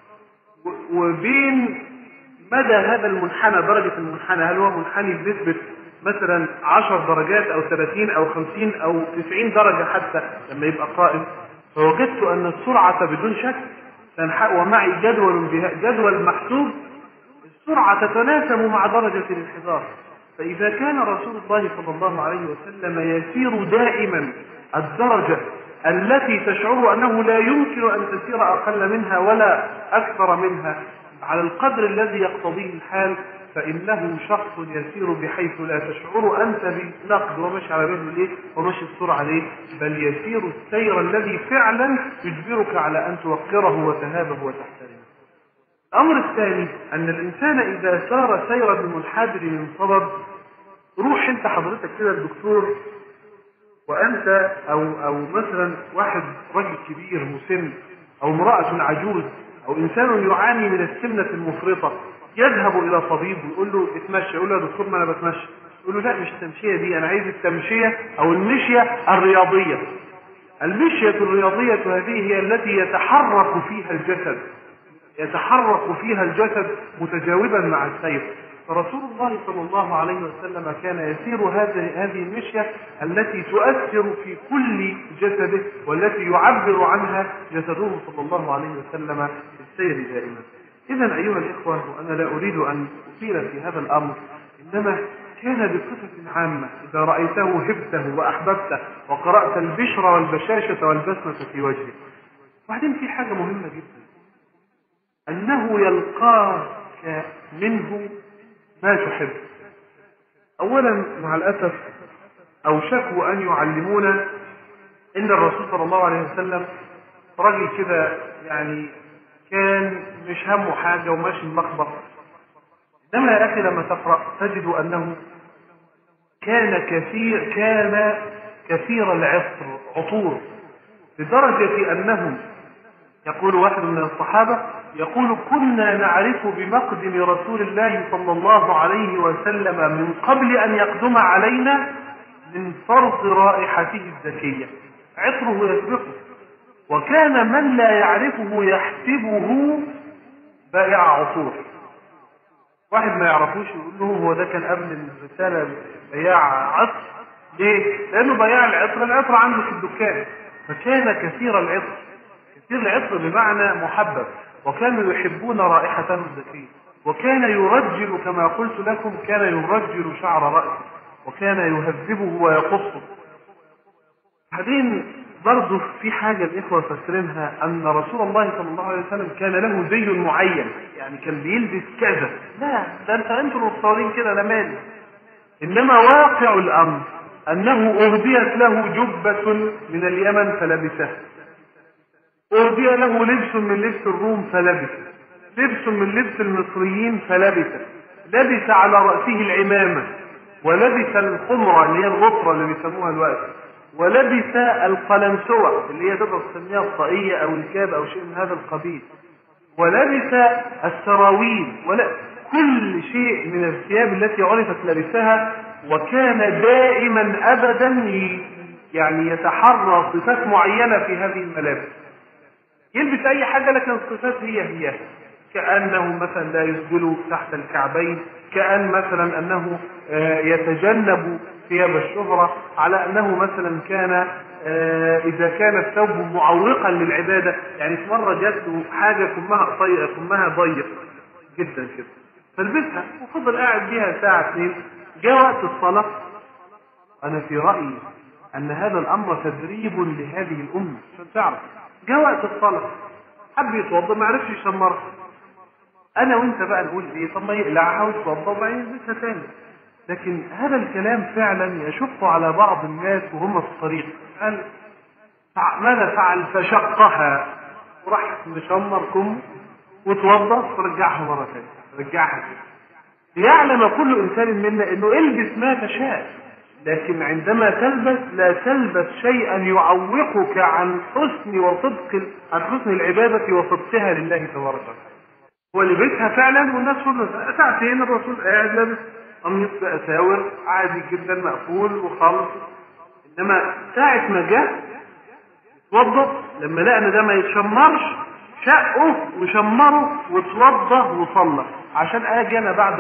وبين مدى هذا المنحنى درجة المنحنى هل هو منحني بنسبة مثلا 10 درجات أو 30 أو 50 أو 90 درجة حتى لما يبقى قائم فوجدت أن السرعة بدون شك ومعي جدول بها جدول محسوب السرعة تتناسب مع درجة الانحدار فإذا كان رسول الله صلى الله عليه وسلم يسير دائما الدرجة التي تشعر أنه لا يمكن أن تسير أقل منها ولا أكثر منها على القدر الذي يقتضيه الحال فإنه شخص يسير بحيث لا تشعر أنت بالنقد ومشي على رجله ليه ومشي السرعة ليه بل يسير السير الذي فعلا يجبرك على أن توقره وتهابه وتحترمه الأمر الثاني أن الإنسان إذا سار سيرا المنحدر من صدد روح أنت حضرتك كده الدكتور وأنت أو أو مثلا واحد رجل كبير مسن أو امرأة عجوز أو إنسان يعاني من السمنة المفرطة يذهب إلى طبيب ويقول له اتمشى يقول له يا دكتور ما أنا بتمشى يقول له لا مش التمشية دي أنا عايز التمشية أو المشية الرياضية المشية الرياضية هذه هي التي يتحرك فيها الجسد يتحرك فيها الجسد متجاوبا مع السير فرسول الله صلى الله عليه وسلم كان يسير هذه هذه المشية التي تؤثر في كل جسده والتي يعبر عنها جسده صلى الله عليه وسلم في السير دائما. إذا أيها الإخوة وأنا لا أريد أن أطيل في هذا الأمر إنما كان بصفة عامة إذا رأيته هبته وأحببته وقرأت البشرى والبشاشة والبسمة في وجهه. وبعدين في حاجة مهمة جدا أنه يلقاك منه ما تحب أولا مع الأسف أوشكوا أن يعلمونا إن الرسول صلى الله عليه وسلم راجل كده يعني كان مش همه حاجة وماشي ملخبط إنما يا أخي لما تقرأ تجد أنه كان كثير كان كثير العطر عطور لدرجة أنه يقول واحد من الصحابة يقول كنا نعرف بمقدم رسول الله صلى الله عليه وسلم من قبل أن يقدم علينا من فرط رائحته الزكية عطره يسبقه وكان من لا يعرفه يحسبه بائع عطور واحد ما يعرفوش يقول له هو ده كان قبل الرسالة بياع عطر ليه؟ لأنه بياع العطر العطر عنده في الدكان فكان كثير العطر كثير العطر بمعنى محبب وكانوا يحبون رائحته الزكية وكان يرجل كما قلت لكم كان يرجل شعر رأسه وكان يهذبه ويقصه بعدين برضه في حاجة الإخوة فاكرينها أن رسول الله صلى الله عليه وسلم كان له زي معين يعني كان بيلبس كذا لا ده أنت أنتم المفترضين كده أنا مالي إنما واقع الأمر أنه أهديت له جبة من اليمن فلبسها أهدي له لبس من لبس الروم فلبس لبس من لبس المصريين فلبس لبس على رأسه العمامة ولبس الخمرة اللي هي الغطرة اللي بيسموها الوقت ولبس القلنسوة اللي هي تقدر تسميها الطاقية أو الكاب أو شيء من هذا القبيل ولبس السراويل ولا كل شيء من الثياب التي عرفت لبسها وكان دائما أبدا يعني يتحرى صفات معينة في هذه الملابس يلبس اي حاجه لكن الصفات هي هي كانه مثلا لا يسجل تحت الكعبين كان مثلا انه يتجنب ثياب الشهره على انه مثلا كان اذا كان الثوب معوقا للعباده يعني في مره جات له حاجه كمها قصير كمها ضيق جدا كده فلبسها وفضل قاعد بيها ساعه اثنين جاء وقت الصلاه انا في رايي ان هذا الامر تدريب لهذه الامه عشان تعرف جاء وقت الصلاة حب يتوضا ما عرفش يشمرها انا وانت بقى نقول ايه طب ما يقلعها ويتوضا وبعدين يلبسها تاني لكن هذا الكلام فعلا يشق على بعض الناس وهم في الطريق قال ماذا فعل فشقها وراح مشمر كم وتوضا ورجعها مره ثانيه رجعها تاني ليعلم كل انسان منا انه البس ما تشاء لكن عندما تلبس لا تلبس شيئا يعوقك عن حسن وصدق عن حسن العباده وصدقها لله تبارك وتعالى هو لبسها فعلا والناس كلها ساعتين الرسول قاعد لابس قميص بأساور عادي جدا مقفول وخالص انما ساعة ما جه اتوضى لما لقى ان ده ما يتشمرش شقه وشمره واتوضى وصلى عشان اجي انا بعد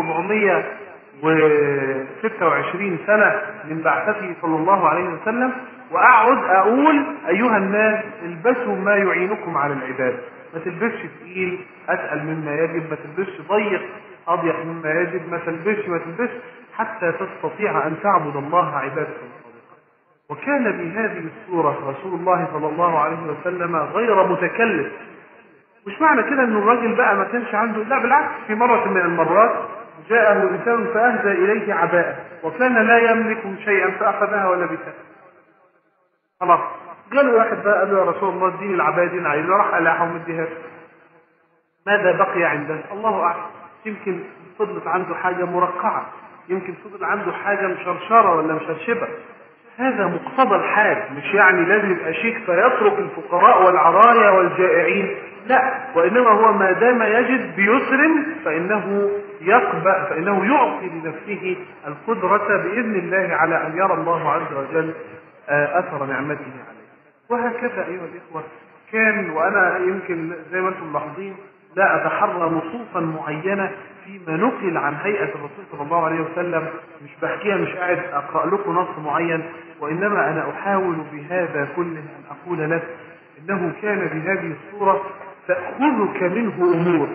1426 سنة من بعثته صلى الله عليه وسلم واقعد اقول ايها الناس البسوا ما يعينكم على العباده ما تلبسش تقيل اتقل مما يجب ما تلبسش ضيق اضيق مما يجب ما تلبسش ما تلبسش حتى تستطيع ان تعبد الله عباده صادقه وكان بهذه الصوره رسول الله صلى الله عليه وسلم غير متكلف مش معنى كده ان الراجل بقى ما كانش عنده لا بالعكس في مره من المرات جاءه انسان فاهدى اليه عباءه وكان لا يملك شيئا فاخذها ولبسها خلاص قال له واحد بقى قال له يا رسول الله اديني العبايه دي عايز راح قلعها ومديها ماذا بقي عنده؟ الله اعلم يمكن فضلت عنده حاجه مرقعه يمكن فضل عنده حاجه مشرشره ولا مشرشبه هذا مقتضى الحال مش يعني لازم يبقى شيك فيترك الفقراء والعرايا والجائعين لا وانما هو ما دام يجد بيسر فانه يقبل فانه يعطي لنفسه القدره باذن الله على ان يرى الله عز وجل اثر نعمته عليه وهكذا ايها الاخوه كان وانا يمكن زي ما انتم ملاحظين لا اتحرى نصوصا معينه فيما نقل عن هيئه الرسول صلى الله عليه وسلم مش بحكيها مش قاعد اقرا لكم نص معين وانما انا احاول بهذا كله ان اقول لك انه كان بهذه الصوره تاخذك منه امور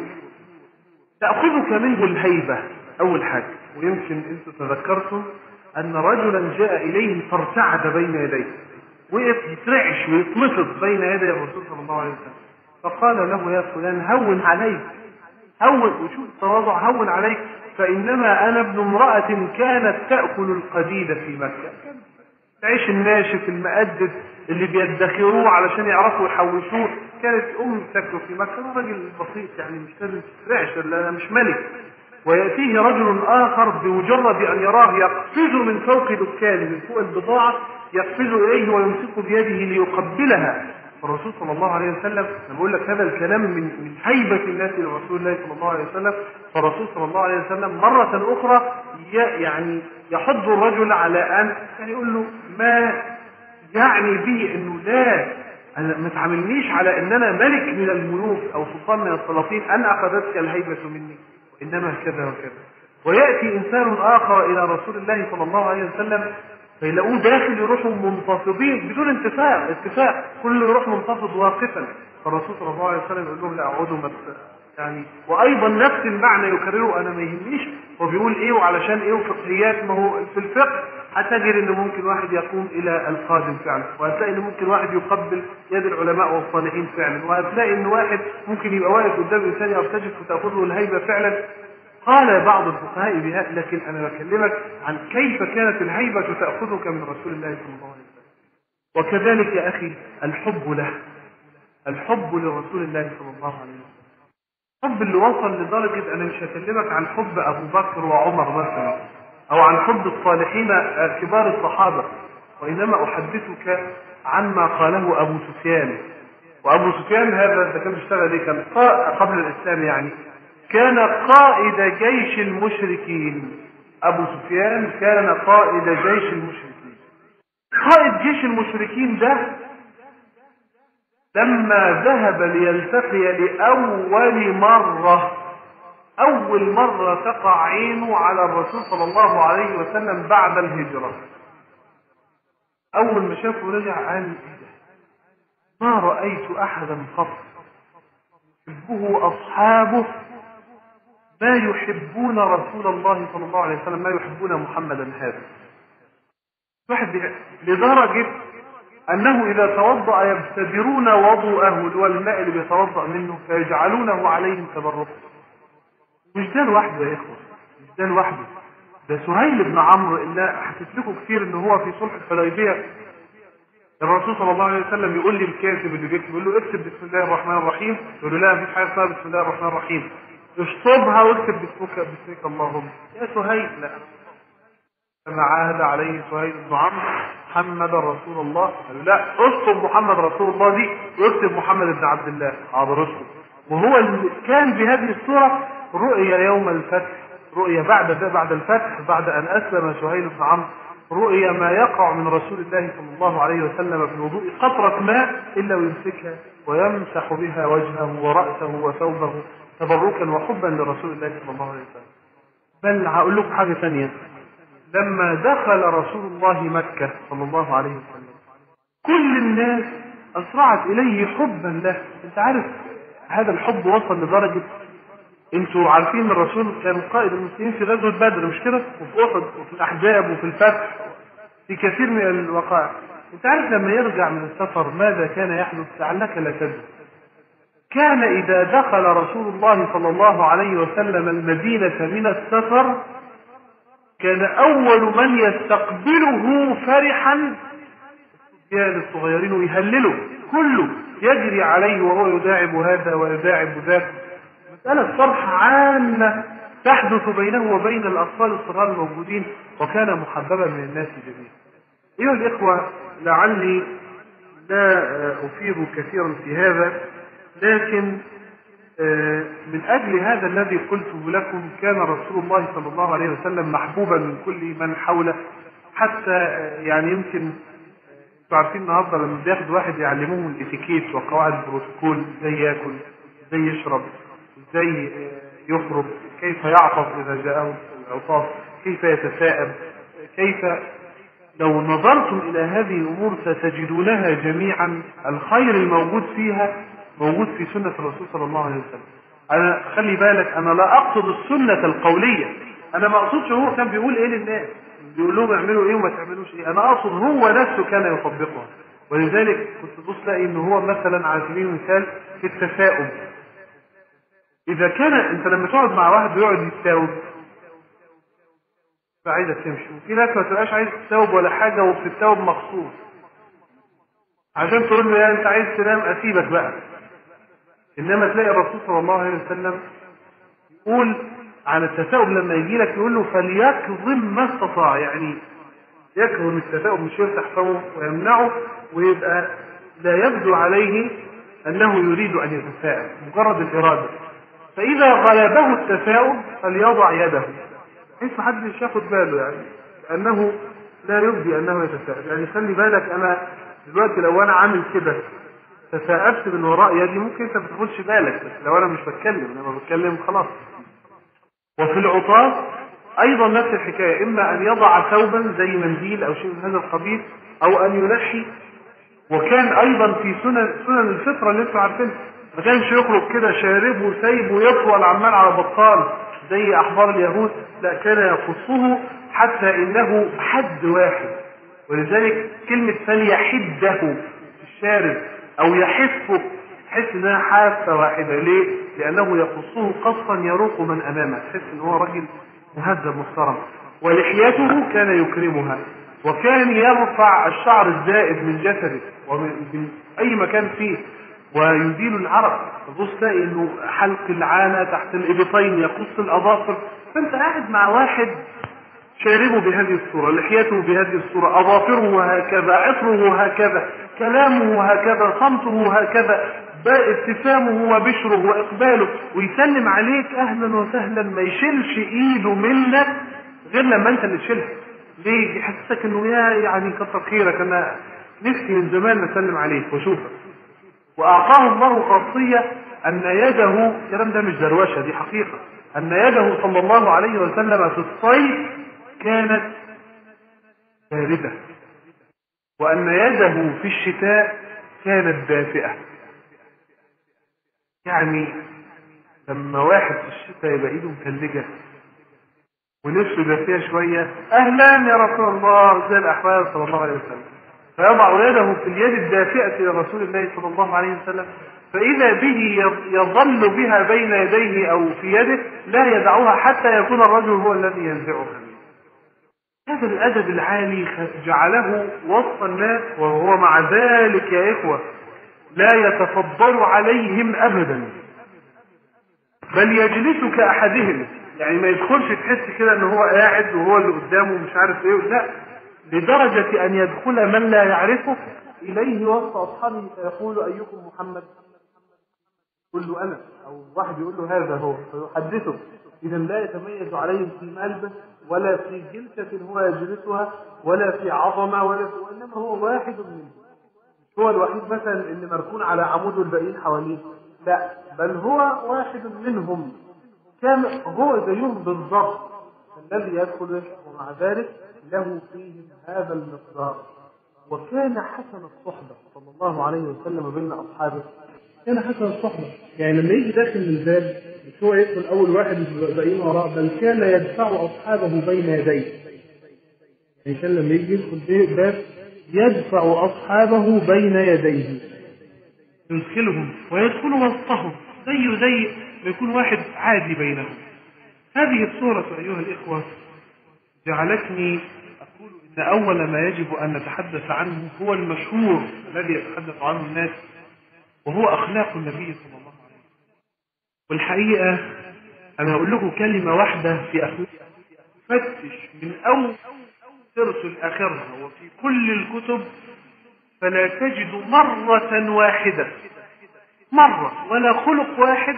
تاخذك منه الهيبه اول حاجه ويمكن انتم تذكرتم ان رجلا جاء اليه فارتعد بين يديه وقف يترعش ويتمسط بين يدي الرسول صلى الله عليه وسلم فقال له يا فلان هون عليك هون وشوف التواضع هون عليك فانما انا ابن امراه كانت تاكل القديد في مكه العيش الناشف المقدد اللي بيدخروه علشان يعرفوا يحوشوه كانت ام تاكله في مكه انا راجل بسيط يعني مش لازم تترعش انا مش ملك ويأتيه رجل آخر بمجرد أن يراه يقفز من فوق دكانه من فوق البضاعة يقفز إليه ويمسك بيده ليقبلها الرسول صلى الله عليه وسلم انا بقول لك هذا الكلام من من هيبه الناس لرسول الله صلى الله عليه وسلم فالرسول صلى الله عليه وسلم مره اخرى يعني يحض الرجل على ان يعني يقول له ما يعني به انه لا أنا ما تعاملنيش على ان انا ملك من الملوك او سلطان من السلاطين ان اخذتك الهيبه مني وانما كذا وكذا وياتي انسان اخر الى رسول الله صلى الله عليه وسلم فيلاقوه داخل يروحوا منتفضين بدون اتفاق اتفاق كل يروح منتفض واقفا فالرسول صلى الله عليه وسلم يقول لهم لا اقعدوا ما يعني وايضا نفس المعنى يكرره انا ما يهمنيش هو بيقول ايه وعلشان ايه وفقهيات ما هو في الفقه هتجد ان ممكن واحد يقوم الى القادم فعلا وهتلاقي ان ممكن واحد يقبل يد العلماء والصالحين فعلا وهتلاقي ان واحد ممكن يبقى واقف قدام انسان يرتجف وتاخذه الهيبه فعلا قال بعض الفقهاء بها لكن انا بكلمك عن كيف كانت الهيبه تاخذك من رسول الله صلى الله عليه وسلم وكذلك يا اخي الحب له الحب لرسول الله صلى الله عليه وسلم الحب اللي وصل لدرجه انا مش هكلمك عن حب ابو بكر وعمر مثلا او عن حب الصالحين كبار الصحابه وانما احدثك عما قاله ابو سفيان وابو سفيان هذا ده كان بيشتغل ايه كان قبل الاسلام يعني كان قائد جيش المشركين ابو سفيان كان قائد جيش المشركين قائد جيش المشركين ده لما ذهب ليلتقي لاول مره اول مره تقع عينه على الرسول صلى الله عليه وسلم بعد الهجره اول ما شافه رجع قال ايه ده ما رايت احدا قط يحبه اصحابه ما يحبون رسول الله صلى الله عليه وسلم ما يحبون محمدا هذا واحد لدرجة أنه إذا توضأ يبتدرون وضوءه اللي هو الماء اللي بيتوضأ منه فيجعلونه عليهم تبركا مش ده لوحده يا إخوة مش ده لوحده ده سهيل بن عمرو اللي حكيت لكم كتير إن هو في صلح الحديبية الرسول صلى الله عليه وسلم يقول لي الكاتب اللي بيكتب يقول له اكتب بسم الله الرحمن الرحيم يقول له لا مفيش حاجه اسمها بسم الله الرحمن الرحيم اشطبها واكتب باسمك باسمك اللهم يا سهيل لا كما عاهد عليه سهيل بن عمرو محمد رسول الله قال لا اشطب محمد رسول الله دي واكتب محمد بن عبد الله حاضر اشطب وهو اللي كان بهذه الصورة رؤيا يوم الفتح رؤيا بعد بعد الفتح بعد أن أسلم سهيل بن عمرو رؤيا ما يقع من رسول الله صلى الله عليه وسلم في الوضوء قطرة ماء إلا ويمسكها ويمسح بها وجهه ورأسه وثوبه تبركا وحبا لرسول الله صلى الله عليه وسلم بل هقول لكم حاجة ثانية لما دخل رسول الله مكة صلى الله عليه وسلم كل الناس أسرعت إليه حبا له أنت عارف هذا الحب وصل لدرجة انتوا عارفين ان الرسول كان قائد المسلمين في غزوة بدر مش كده؟ وفي أحد وفي الأحزاب وفي الفتح في كثير من الوقائع. أنت عارف لما يرجع من السفر ماذا كان يحدث؟ لعلك لا تدري. كان إذا دخل رسول الله صلى الله عليه وسلم المدينة من السفر كان أول من يستقبله فرحا الصبيان الصغيرين ويهللوا كله يجري عليه وهو يداعب هذا ويداعب ذاك مسألة فرحة عامة تحدث بينه وبين الأطفال الصغار الموجودين وكان محببا من الناس جميعا أيها الإخوة لعلي لا أفيد كثيرا في هذا لكن من أجل هذا الذي قلته لكم كان رسول الله صلى الله عليه وسلم محبوبا من كل من حوله حتى يعني يمكن انتوا عارفين النهارده لما بياخد واحد يعلموهم الاتيكيت وقواعد البروتوكول ازاي ياكل ازاي يشرب ازاي يخرج كيف يعطف اذا جاءه العطاف كيف يتساءل كيف لو نظرتم الى هذه الامور ستجدونها جميعا الخير الموجود فيها موجود في سنة الرسول صلى الله عليه وسلم أنا خلي بالك أنا لا أقصد السنة القولية أنا ما أقصدش هو كان بيقول إيه للناس بيقول لهم اعملوا إيه وما تعملوش إيه أنا أقصد هو نفسه كان يطبقها ولذلك كنت تبص تلاقي إن هو مثلا على سبيل المثال في التثاؤب إذا كان أنت لما تقعد مع واحد بيقعد يتثاوب عايزك تمشي وفي ناس ما تبقاش عايز تتثاوب ولا حاجة وبتتثاوب مخصوص عشان تقول له يا انت عايز تنام اسيبك بقى انما تلاقي الرسول صلى الله عليه وسلم يقول عن التثاؤب لما يجي لك يقول له فليكظم ما استطاع يعني يكظم التثاؤب مش يفتح فمه ويمنعه ويبقى لا يبدو عليه انه يريد ان يتثاءب مجرد الاراده فاذا غلبه التثاؤب فليضع يده بحيث ما حدش ياخد باله يعني انه لا يبدي انه يتثاءب يعني خلي بالك انا دلوقتي لو انا عامل كده تثاءبت من وراء يدي ممكن انت ما تاخدش بالك بس لو انا مش بتكلم لما بتكلم خلاص وفي العطاس ايضا نفس الحكايه اما ان يضع ثوبا زي منديل او شيء من هذا القبيل او ان ينحي وكان ايضا في سنن سنن الفطره اللي انتم عارفينها ما كانش يخرج كده شارب وسايب ويطول عمال على بطال زي احبار اليهود لا كان يقصه حتى انه حد واحد ولذلك كلمة فليحده في الشارب أو يحفه تحس إنها حافة واحدة ليه؟ لأنه يقصه قصا يروق من أمامه تحس إن هو راجل مهذب محترم ولحيته كان يكرمها وكان يرفع الشعر الزائد من جسده ومن أي مكان فيه ويزيل العرق تبص تلاقي انه حلق العانة تحت الابطين يقص الاظافر فانت قاعد مع واحد شاربه بهذه الصورة لحيته بهذه الصورة أظافره هكذا عطره هكذا كلامه هكذا صمته هكذا ابتسامه وبشره وإقباله ويسلم عليك أهلا وسهلا ما يشيلش إيده منك غير لما أنت اللي تشيلها ليه يحسسك إنه يا يعني كتر خيرك أنا نفسي من زمان أسلم عليك وأشوفك وأعطاه الله خاصية أن يده الكلام ده مش دروشة دي حقيقة أن يده صلى الله عليه وسلم في الصيف كانت باردة وأن يده في الشتاء كانت دافئة يعني لما واحد في الشتاء يبقى ايده متلجة ونفسه دافئة شوية أهلا يا رسول الله زي الأحوال صلى الله عليه وسلم فيضع يده في اليد الدافئة لرسول الله صلى الله عليه وسلم فإذا به يظل بها بين يديه أو في يده لا يدعها حتى يكون الرجل هو الذي ينزعها هذا الأدب العالي خ- جعله وسط الناس وهو مع ذلك يا إخوة لا يتفضل عليهم أبدا بل يجلس كأحدهم يعني ما يدخلش تحس كده ان هو قاعد وهو اللي قدامه مش عارف ايه لا لدرجة ان يدخل من لا يعرفه اليه وسط اصحابه فيقول ايكم محمد يقول له انا او واحد يقول له هذا هو فيحدثه اذا لا يتميز عليهم في ملبس ولا في جلسة هو يجلسها ولا في عظمة ولا في وانما هو واحد منهم مش هو الوحيد مثلا اللي مركون على عمود والباقيين حواليه لا بل هو واحد منهم كان هو زيهم بالضبط الذي يدخل ومع ذلك له فيهم هذا المقدار وكان حسن الصحبة صلى الله عليه وسلم بين أصحابه كان حسن الصحبة يعني لما يجي داخل من الباب مش هو يدخل أول واحد باقيين وراه بل كان يدفع أصحابه بين يديه يعني كان لما يجي يدخل الباب يدفع أصحابه بين يديه يدخلهم ويدخل وسطهم زيه زي ما يكون واحد عادي بينهم هذه الصورة أيها الإخوة جعلتني أقول إن أول ما يجب أن نتحدث عنه هو المشهور الذي يتحدث عنه الناس وهو أخلاق النبي صلى الله عليه وسلم والحقيقة أنا هقول لكم كلمة واحدة في أخلاق فتش من أول ترسل آخرها وفي كل الكتب فلا تجد مرة واحدة مرة ولا خلق واحد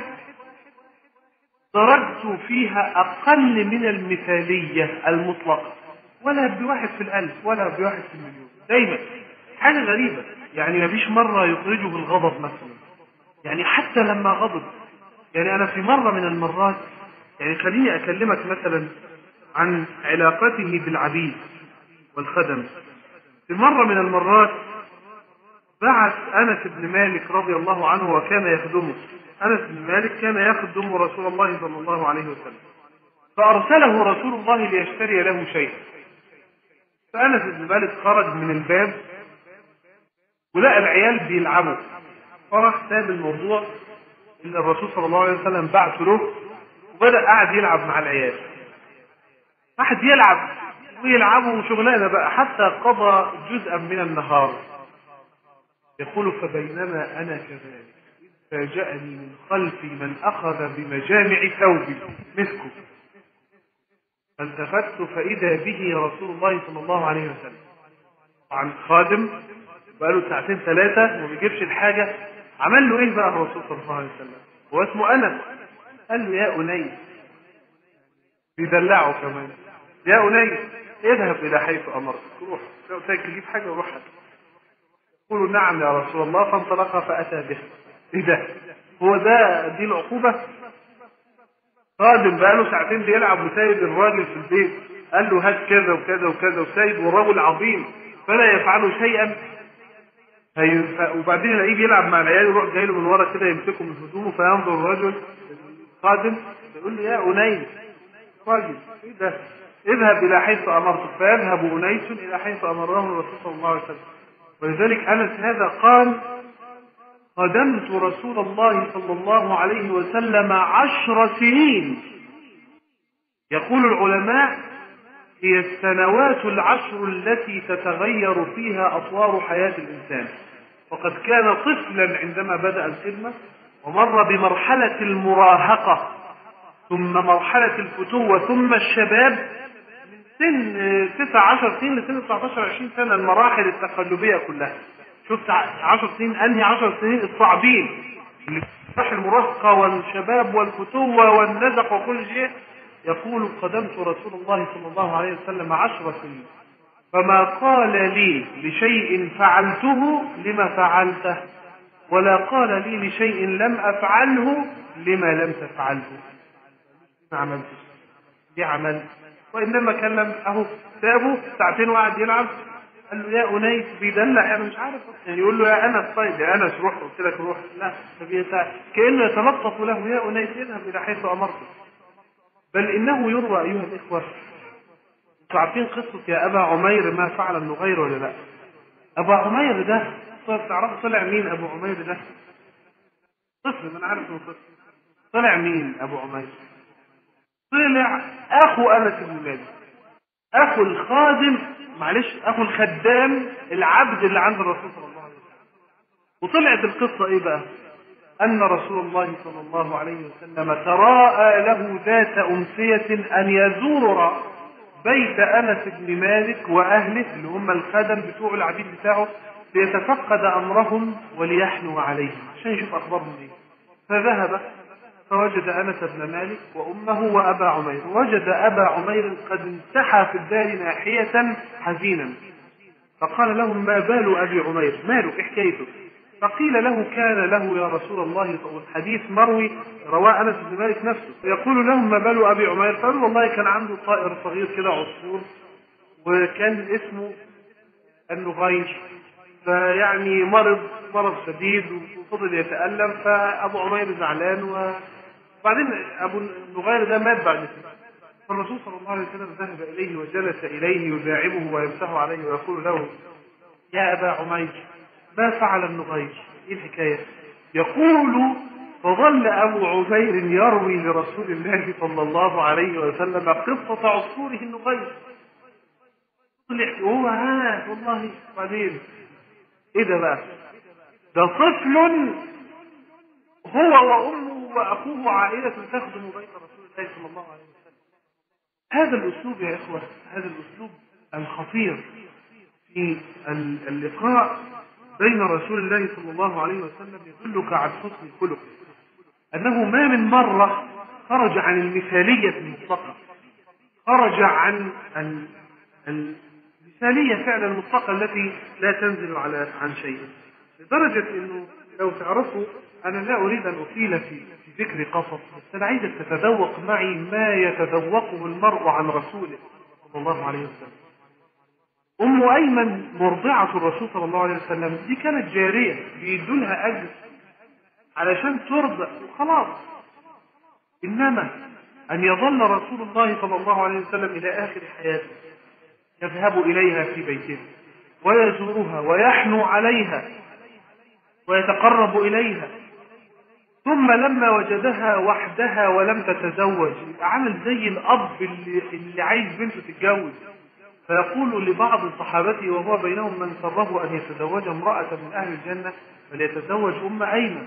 درجت فيها أقل من المثالية المطلقة ولا بواحد في الألف ولا بواحد في المليون دايما حاجة غريبة يعني مفيش مرة يخرجه الغضب مثلا يعني حتى لما غضب يعني أنا في مرة من المرات يعني خليني أكلمك مثلا عن علاقته بالعبيد والخدم في مرة من المرات بعث أنس بن مالك رضي الله عنه وكان يخدمه أنس بن مالك كان يخدم رسول الله صلى الله عليه وسلم فأرسله رسول الله ليشتري له شيئا فأنس بن مالك خرج من الباب ولقى العيال بيلعبوا فراح ساب الموضوع اللي الرسول صلى الله عليه وسلم بعث له وبدأ قاعد يلعب مع العيال قعد يلعب ويلعبوا شغلانه بقى حتى قضى جزءا من النهار يقول فبينما انا كذلك إذ فاجأني من خلفي من اخذ بمجامع ثوبي مسكه فالتفت فاذا به رسول الله صلى الله عليه وسلم طبعا خادم بقاله ساعتين ثلاثه وما بيجيبش الحاجه عمل له ايه بقى الرسول صلى الله عليه وسلم هو اسمه انس قال له يا انيس بيدلعه كمان يا أنيس اذهب إلى حيث أمرتك روح لو تجيب حاجة روح هات. قولوا نعم يا رسول الله فانطلق فأتى به إيه ده هو ده دي العقوبة خادم بقاله ساعتين بيلعب وسايب الراجل في البيت قال له هات كذا وكذا وكذا وسايب والرجل عظيم فلا يفعل شيئا هي... ف... وبعدين يلاقيه بيلعب مع العيال يروح جاي له من ورا كده يمسكه من هدومه فينظر الرجل الخادم يقول له يا أنيس راجل ايه ده اذهب الى حيث امرتك فيذهب انيس الى حيث امره الرسول صلى الله عليه وسلم ولذلك انس هذا قال خدمت رسول الله صلى الله عليه وسلم عشر سنين يقول العلماء هي السنوات العشر التي تتغير فيها اطوار حياه الانسان وقد كان طفلا عندما بدا الخدمه ومر بمرحله المراهقه ثم مرحلة الفتوة ثم الشباب من سن 19 سنين لسن 19 20 سنة المراحل التقلبية كلها شفت 10 سنين أنهي 10 سنين الصعبين اللي مراحل المراهقة والشباب والفتوة والنزق وكل شيء يقول قدمت رسول الله صلى الله عليه وسلم عشر سنين فما قال لي لشيء فعلته لما فعلته ولا قال لي لشيء لم أفعله لما لم تفعله ما عملتش دي عمل وانما كلم اهو سابه ساعتين وقعد يلعب قال له يا انيس بيدلع انا مش عارف يعني يقول له يا انس طيب يا انس روح قلت لك روح لا فبيتع... كانه يتلطف له يا انيس اذهب الى حيث امرتك بل انه يروى ايها الاخوه انتوا عارفين قصه يا ابا عمير ما فعل النغير ولا لا؟ ابو عمير ده تعرفوا طلع مين ابو عمير ده؟ طفل ما انا عارف انه طفل طلع مين ابو عمير؟ طلع اخو انس بن مالك اخو الخادم معلش اخو الخدام العبد اللي عند الرسول صلى الله عليه وسلم وطلعت القصه ايه بقى ان رسول الله صلى الله عليه وسلم تراءى له ذات امسيه ان يزور بيت انس بن مالك واهله اللي هم الخدم بتوع العبيد بتاعه ليتفقد امرهم وليحنو عليهم عشان يشوف اخبارهم ايه فذهب فوجد انس بن مالك وامه وابا عمير وجد ابا عمير قد انتحى في الدار ناحيه حزينا فقال لهم ما بال ابي عمير ماله إيه حكايته فقيل له كان له يا رسول الله والحديث مروي رواه انس بن مالك نفسه يقول لهم ما بال ابي عمير قالوا والله كان عنده طائر صغير كده عصفور وكان اسمه النغير فيعني مرض مرض شديد وفضل يتألم فأبو عمير زعلان و... وبعدين أبو النغير ده مات بعد كده فالرسول صلى الله عليه وسلم ذهب إليه وجلس إليه يداعبه ويمسح عليه ويقول له يا أبا عمير ما فعل النغير إيه الحكاية يقول فظل أبو عمير يروي لرسول الله صلى الله عليه وسلم قصة عصفوره النغير طلع هو ها والله بعدين ايه ده بقى ده طفل هو وامه واخوه عائله تخدم بيت رسول الله صلى الله عليه وسلم هذا الاسلوب يا اخوه هذا الاسلوب الخطير في اللقاء بين رسول الله صلى الله عليه وسلم يدلك على حسن الخلق انه ما من مره خرج عن المثاليه المطلقه خرج عن المثاليه فعلا المطلقه التي لا تنزل على عن شيء لدرجه انه لو تعرفوا انا لا اريد ان اطيل في في ذكر قصص بس انا عايزك تتذوق معي ما يتذوقه المرء عن رسوله صلى الله عليه وسلم ام ايمن مرضعه الرسول صلى الله عليه وسلم دي كانت جاريه بيدوا لها اجر علشان ترضع وخلاص انما ان يظل رسول الله صلى الله عليه وسلم الى اخر حياته يذهب اليها في بيتها ويزورها ويحنو عليها ويتقرب اليها ثم لما وجدها وحدها ولم تتزوج يبقى عامل زي الاب اللي, اللي عايز بنته تتجوز فيقول لبعض صحابته وهو بينهم من سره ان يتزوج امراه من اهل الجنه فليتزوج ام ايمن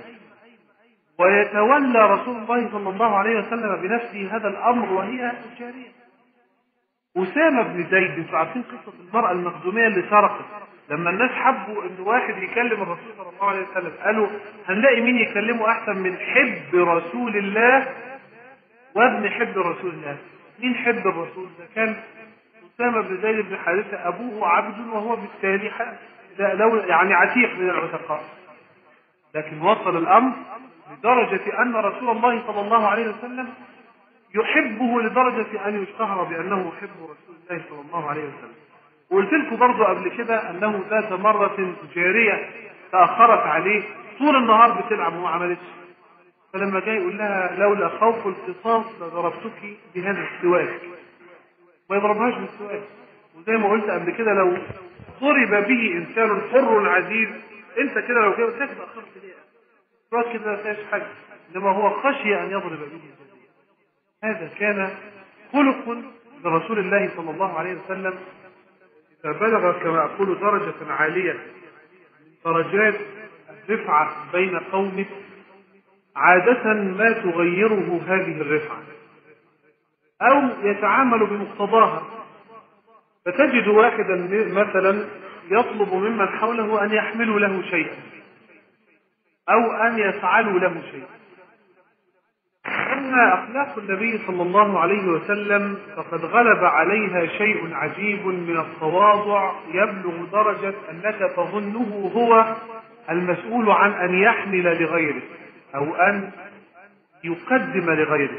ويتولى رسول الله صلى الله عليه وسلم بنفسه هذا الامر وهي الجاريه أسامة بن زيد انتوا عارفين قصة المرأة المخزومية اللي سرقت لما الناس حبوا ان واحد يكلم الرسول صلى الله عليه وسلم قالوا هنلاقي مين يكلمه احسن من حب رسول الله وابن حب رسول الله مين حب الرسول ده كان أسامة بن زيد بن حارثة أبوه عبد وهو بالتالي لو يعني عتيق من العتقاء لكن وصل الأمر لدرجة أن رسول الله صلى الله عليه وسلم يحبه لدرجة أن يشتهر بأنه يحب رسول الله صلى الله عليه وسلم وقلت لكم برضه قبل كده أنه ذات مرة جارية تأخرت عليه طول النهار بتلعب وما عملتش فلما جاي يقول لها لولا خوف القصاص لضربتك بهذا السواك ما يضربهاش بالسواك وزي ما قلت قبل كده لو ضرب به انسان حر عزيز انت كده لو كده ساكت اخرت ليه السواك كده ما فيهاش حاجه انما هو خشي ان يضرب به هذا كان خلق لرسول الله صلى الله عليه وسلم إذا بلغ كما أقول درجة عالية من درجات الرفعة بين قومه عادة ما تغيره هذه الرفعة أو يتعامل بمقتضاها فتجد واحدا مثلا يطلب ممن حوله أن يحملوا له شيئا أو أن يفعلوا له شيئا أما أخلاق النبي صلى الله عليه وسلم فقد غلب عليها شيء عجيب من التواضع يبلغ درجة أنك تظنه هو المسؤول عن أن يحمل لغيره أو أن يقدم لغيره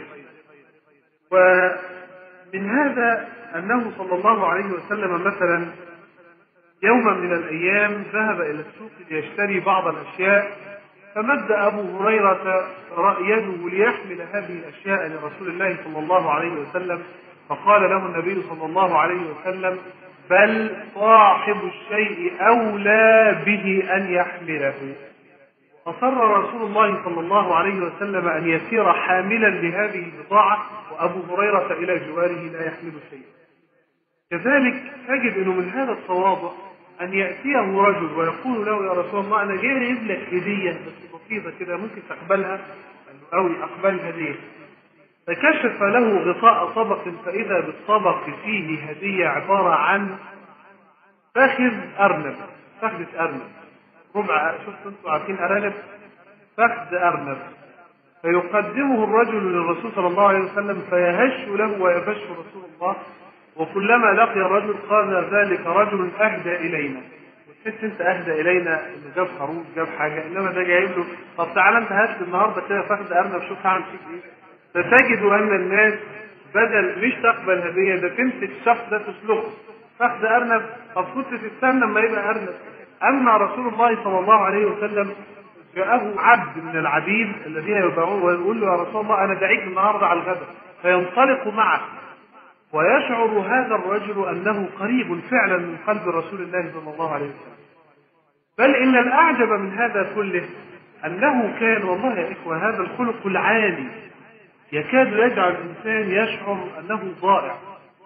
ومن هذا أنه صلى الله عليه وسلم مثلا يوما من الأيام ذهب إلى السوق ليشتري بعض الأشياء فمد أبو هريرة يده ليحمل هذه الأشياء لرسول الله صلى الله عليه وسلم فقال له النبي صلى الله عليه وسلم بل صاحب الشيء أولى به أن يحمله فصر رسول الله صلى الله عليه وسلم أن يسير حاملا لهذه البضاعة وأبو هريرة إلى جواره لا يحمل شيئا كذلك تجد انه من هذا التواضع ان ياتيه رجل ويقول له يا رسول الله انا جاي اجيب لك هديه بس بسيطه كده ممكن تقبلها؟ قال له اقبلها ليه؟ فكشف له غطاء طبق فاذا بالطبق فيه هديه عباره عن فخذ ارنب فخذة ارنب ربع شفتوا انتوا عارفين ارانب فخذ ارنب فيقدمه الرجل للرسول صلى الله عليه وسلم فيهش له ويبش رسول الله وكلما لقي الرجل قال ذلك رجل اهدى الينا وتحس انت اهدى الينا انه جاب خروف جاب حاجه انما ده جايب له طب تعالى انت هات لي النهارده كده فخذ ارنب شوف هعمل فيك ايه فتجد ان الناس بدل مش تقبل هديه ده تمسك الشخص ده تسلخه فخذ ارنب طب كنت تستنى لما يبقى ارنب اما رسول الله صلى الله عليه وسلم جاءه عبد من العبيد الذين يباعون ويقول له يا رسول الله انا دعيك النهارده على الغداء فينطلق معه ويشعر هذا الرجل انه قريب فعلا من قلب رسول الله صلى الله عليه وسلم بل ان الاعجب من هذا كله انه كان والله يا اخوه هذا الخلق العالي يكاد يجعل الانسان يشعر انه ضائع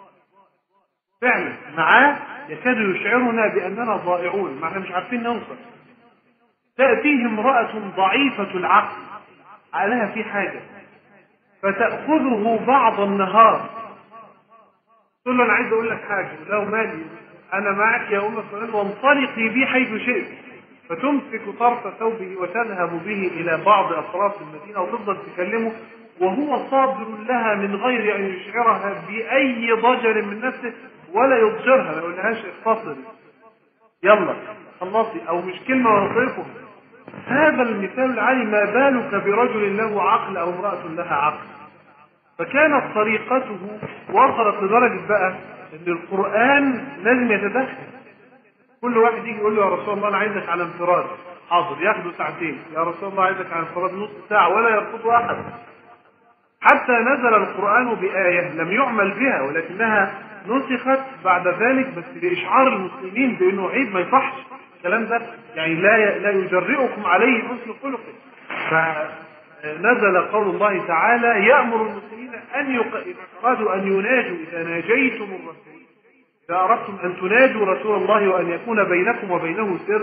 فعلا معاه يكاد يشعرنا باننا ضائعون ما احنا مش عارفين نوصل تاتيه امراه ضعيفه العقل عليها في حاجه فتاخذه بعض النهار تقول له انا عايز اقول لك حاجه لو مالي انا معك يا ام فلان وانطلقي بي حيث شئت فتمسك طرف ثوبه وتذهب به الى بعض اطراف المدينه وتفضل تكلمه وهو صابر لها من غير ان يشعرها باي ضجر من نفسه ولا يضجرها ما يقولهاش اختصري يلا خلصي او مش كلمه ويصرفها هذا المثال العالي ما بالك برجل له عقل او امراه لها عقل فكانت طريقته وصلت لدرجه بقى ان القران لازم يتدخل كل واحد يجي يقول له يا رسول الله انا عايزك على انفراد حاضر ياخدوا ساعتين يا رسول الله عايزك على انفراد نص ساعه ولا يرفضه احد حتى نزل القران بايه لم يعمل بها ولكنها نسخت بعد ذلك بس لاشعار المسلمين بانه عيب ما يصحش الكلام ده يعني لا لا يجرئكم عليه حسن خلقه فنزل قول الله تعالى يامر المسلمين ان يق... إذا ارادوا ان يناجوا اذا ناجيتم الرسول اذا اردتم ان تناجوا رسول الله وان يكون بينكم وبينه سر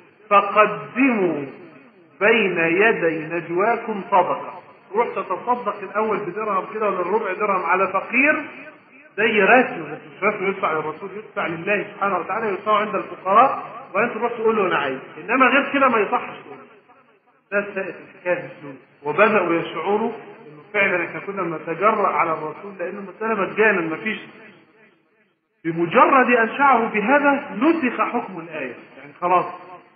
فقدموا بين يدي نجواكم صدقه تروح تتصدق الاول بدرهم كده ولا الربع درهم على فقير زي رسم مش رسم يدفع للرسول يدفع لله سبحانه وتعالى يدفع عند الفقراء وانت تروح تقول له انا عايز انما غير كده ما يصحش ناس سألت الحكايه بالفلوس وبداوا يشعروا انه فعلا احنا كنا بنتجرأ على الرسول لان المساله مجانا ما فيش بمجرد ان شعروا بهذا نسخ حكم الايه يعني خلاص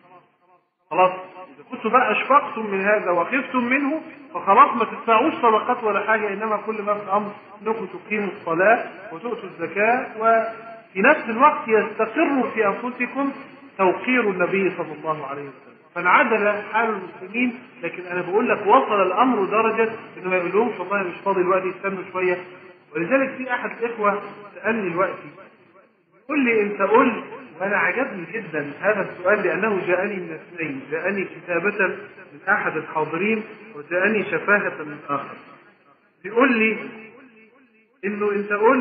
خلاص اذا كنتم بقى اشفقتم من هذا وخفتم منه فخلاص ما تدفعوش صدقات ولا حاجه انما كل ما في الامر انكم تقيموا الصلاه وتؤتوا الزكاه وفي نفس الوقت يستقر في انفسكم توقير النبي صلى الله عليه وسلم فانعدل حال المسلمين لكن انا بقول لك وصل الامر درجه انه ما يقولهمش والله مش فاضي دلوقتي استنوا شويه ولذلك في احد الاخوه سالني دلوقتي قل لي انت قل وانا عجبني جدا هذا السؤال لانه جاءني من اثنين جاءني كتابه من احد الحاضرين وجاءني شفاهه من اخر بيقول لي انه انت قل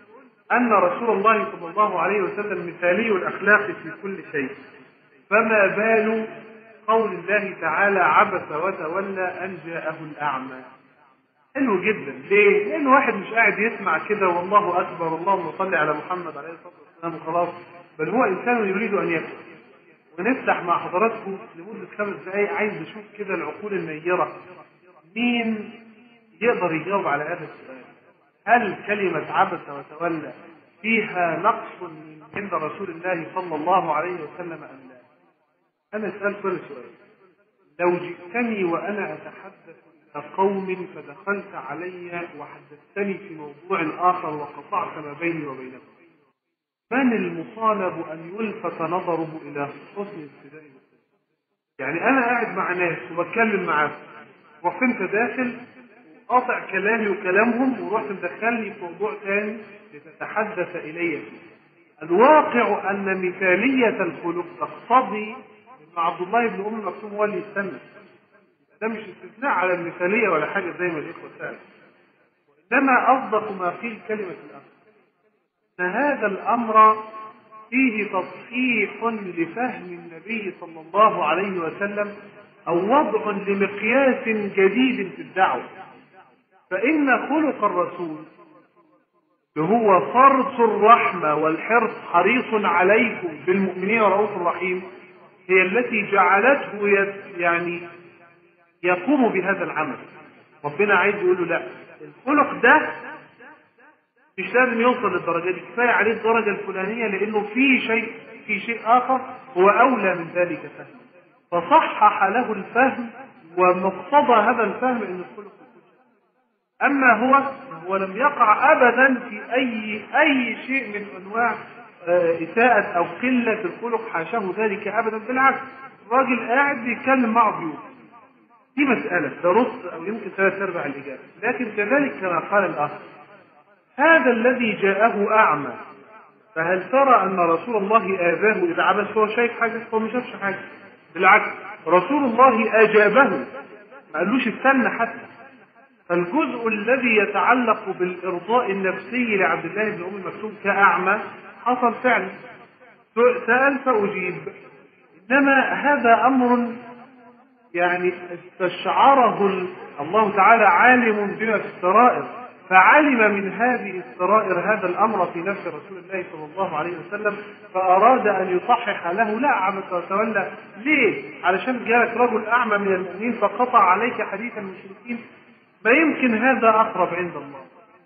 ان رسول الله صلى الله عليه وسلم مثالي الاخلاق في كل شيء فما بال قول الله تعالى عبس وتولى ان جاءه الاعمى حلو جدا ليه؟ لان واحد مش قاعد يسمع كده والله اكبر اللهم صل على محمد عليه الصلاه والسلام وخلاص بل هو انسان يريد ان يفهم ونفتح مع حضراتكم لمده خمس دقائق عايز نشوف كده العقول النيره مين يقدر يجاوب على هذا السؤال هل كلمه عبس وتولى فيها نقص من عند رسول الله صلى الله عليه وسلم ام لا؟ انا اسال كل سؤال لو جئتني وانا اتحدث الى قوم فدخلت علي وحدثتني في موضوع اخر وقطعت ما بيني وبينكم من المطالب ان يلفت نظره الى حسن ابتداء يعني انا قاعد مع ناس وبتكلم معاهم رحت انت داخل قاطع كلامي وكلامهم ورحت مدخلني في موضوع ثاني لتتحدث الي الواقع ان مثاليه الخلق تقتضي ان عبد الله بن ام مكتوم هو اللي يستنى ده مش استثناء على المثاليه ولا حاجه زي ما الاخوه سالوا وانما اصدق ما قيل كلمه الاخر أن هذا الأمر فيه تصحيح لفهم النبي صلى الله عليه وسلم أو وضع لمقياس جديد في الدعوة فإن خلق الرسول اللي هو فرط الرحمة والحرص حريص عليكم بالمؤمنين رؤوف رحيم هي التي جعلته يعني يقوم بهذا العمل ربنا عايز يقول له لا الخلق ده مش لازم يوصل للدرجة دي كفاية عليه الدرجة الفلانية لأنه في شيء في شيء آخر هو أولى من ذلك فهم فصحح له الفهم ومقتضى هذا الفهم أن الخلق أما هو هو لم يقع أبدا في أي أي شيء من أنواع إساءة أو قلة الخلق حاشاه ذلك أبدا بالعكس الراجل قاعد بيتكلم مع ضيوف دي مسألة ده نص أو يمكن ثلاث أرباع الإجابة لكن كذلك كما قال الآخر هذا الذي جاءه أعمى فهل ترى أن رسول الله آذاه إذا عبس هو شايف حاجة هو ما شافش حاجة بالعكس رسول الله أجابه ما قالوش استنى حتى فالجزء الذي يتعلق بالإرضاء النفسي لعبد الله بن أم مكتوم كأعمى حصل فعلا سأل فأجيب إنما هذا أمر يعني استشعره الله تعالى عالم بما في السرائر فعلم من هذه السرائر هذا الامر في نفس رسول الله صلى الله عليه وسلم فاراد ان يصحح له لا عم تتولى ليه؟ علشان جاءك رجل اعمى من المؤمنين فقطع عليك حديث المشركين ما يمكن هذا اقرب عند الله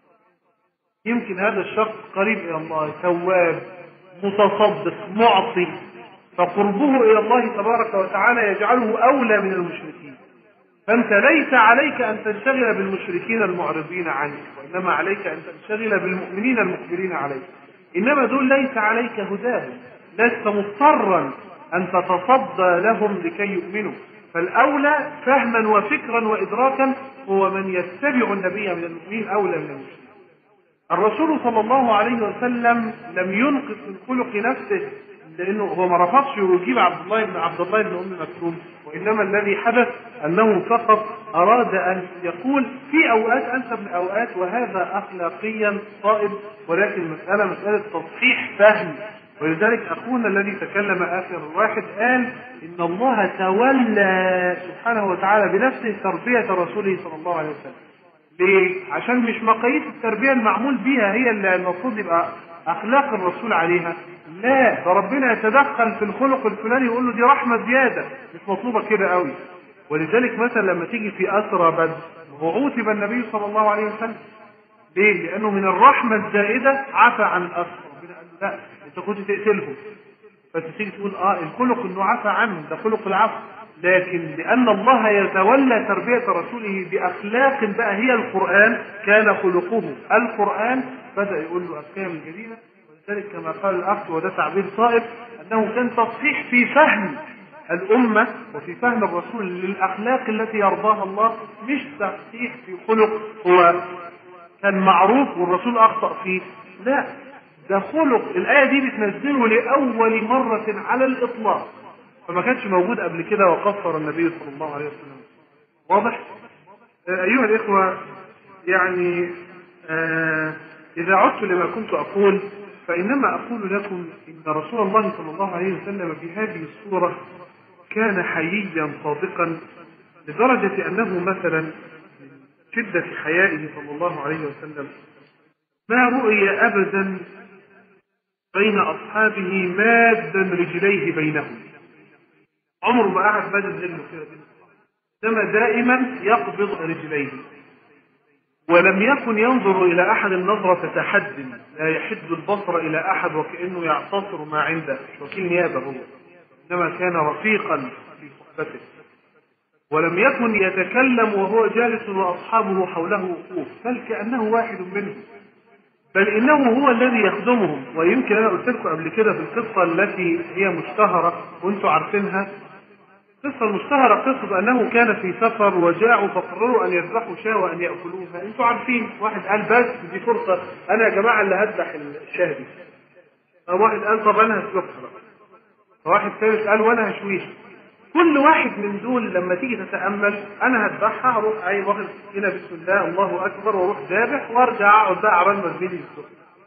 يمكن هذا الشخص قريب الى الله تواب متصدق معطي فقربه الى الله تبارك وتعالى يجعله اولى من المشركين فانت ليس عليك ان تنشغل بالمشركين المعرضين عنك وانما عليك ان تنشغل بالمؤمنين المقبلين عليك انما دول ليس عليك هداهم لست مضطرا ان تتصدى لهم لكي يؤمنوا فالاولى فهما وفكرا وادراكا هو من يتبع النبي من المؤمنين اولى من المشركين الرسول صلى الله عليه وسلم لم ينقص من خلق نفسه لانه هو ما رفضش يجيب عبد الله بن عبد الله بن ام مكتوم وانما الذي حدث انه فقط اراد ان يقول في اوقات انسب من اوقات وهذا اخلاقيا صائب ولكن المساله مساله تصحيح فهم ولذلك اخونا الذي تكلم اخر واحد قال ان الله تولى سبحانه وتعالى بنفسه تربيه رسوله صلى الله عليه وسلم. ليه؟ عشان مش مقاييس التربيه المعمول بها هي اللي المفروض يبقى اخلاق الرسول عليها لا ده ربنا يتدخل في الخلق الفلاني يقول له دي رحمه زياده مش مطلوبه كده قوي ولذلك مثلا لما تيجي في اسرى بدر هو عوتب النبي صلى الله عليه وسلم ليه؟ لانه من الرحمه الزائده عفى عن الاسرى ربنا قال له لا انت كنت تقتلهم بس تيجي تقول اه الخلق انه عفى عنهم ده خلق العفو لكن لأن الله يتولى تربية رسوله بأخلاق بقى هي القرآن كان خلقه القرآن بدأ يقول له أحكام جديدة ولذلك كما قال الأخ وده تعبير صائب أنه كان تصحيح في فهم الأمة وفي فهم الرسول للأخلاق التي يرضاها الله مش تصحيح في خلق هو كان معروف والرسول أخطأ فيه لا ده خلق الآية دي بتنزله لأول مرة على الإطلاق فما كانش موجود قبل كده وقصر النبي صلى الله عليه وسلم واضح أيها الإخوة يعني آه إذا عدت لما كنت أقول فإنما أقول لكم إن رسول الله صلى الله عليه وسلم في هذه الصورة كان حييا صادقا لدرجة أنه مثلا من شدة حيائه صلى الله عليه وسلم ما رؤي أبدا بين أصحابه مادا رجليه بينهم عمره ما قعد مادد رجله كده إنما دائما يقبض رجليه ولم يكن ينظر إلى أحد النظرة تحد لا يحد البصر إلى أحد وكأنه يعتصر ما عنده مش وكيل نيابة هو إنما كان رفيقا في صحبته ولم يكن يتكلم وهو جالس وأصحابه حوله وقوف بل كأنه واحد منهم بل إنه هو الذي يخدمهم ويمكن أنا قلت لكم قبل كده في القصة التي هي مشتهرة وأنتم عارفينها القصة المشتهرة قصة أنه كان في سفر وجاعوا فقرروا أن يذبحوا شاة وأن يأكلوها أنتم عارفين واحد قال بس دي فرصة أنا يا جماعة اللي هذبح الشاة دي واحد قال طب أنا هسلخها بقى فواحد ثالث قال وأنا هشويها كل واحد من دول لما تيجي تتامل انا هذبحها اروح اي واخد هنا بسم الله الله اكبر واروح ذابح وارجع اقعد بقى عبال ما زميلي يسلخ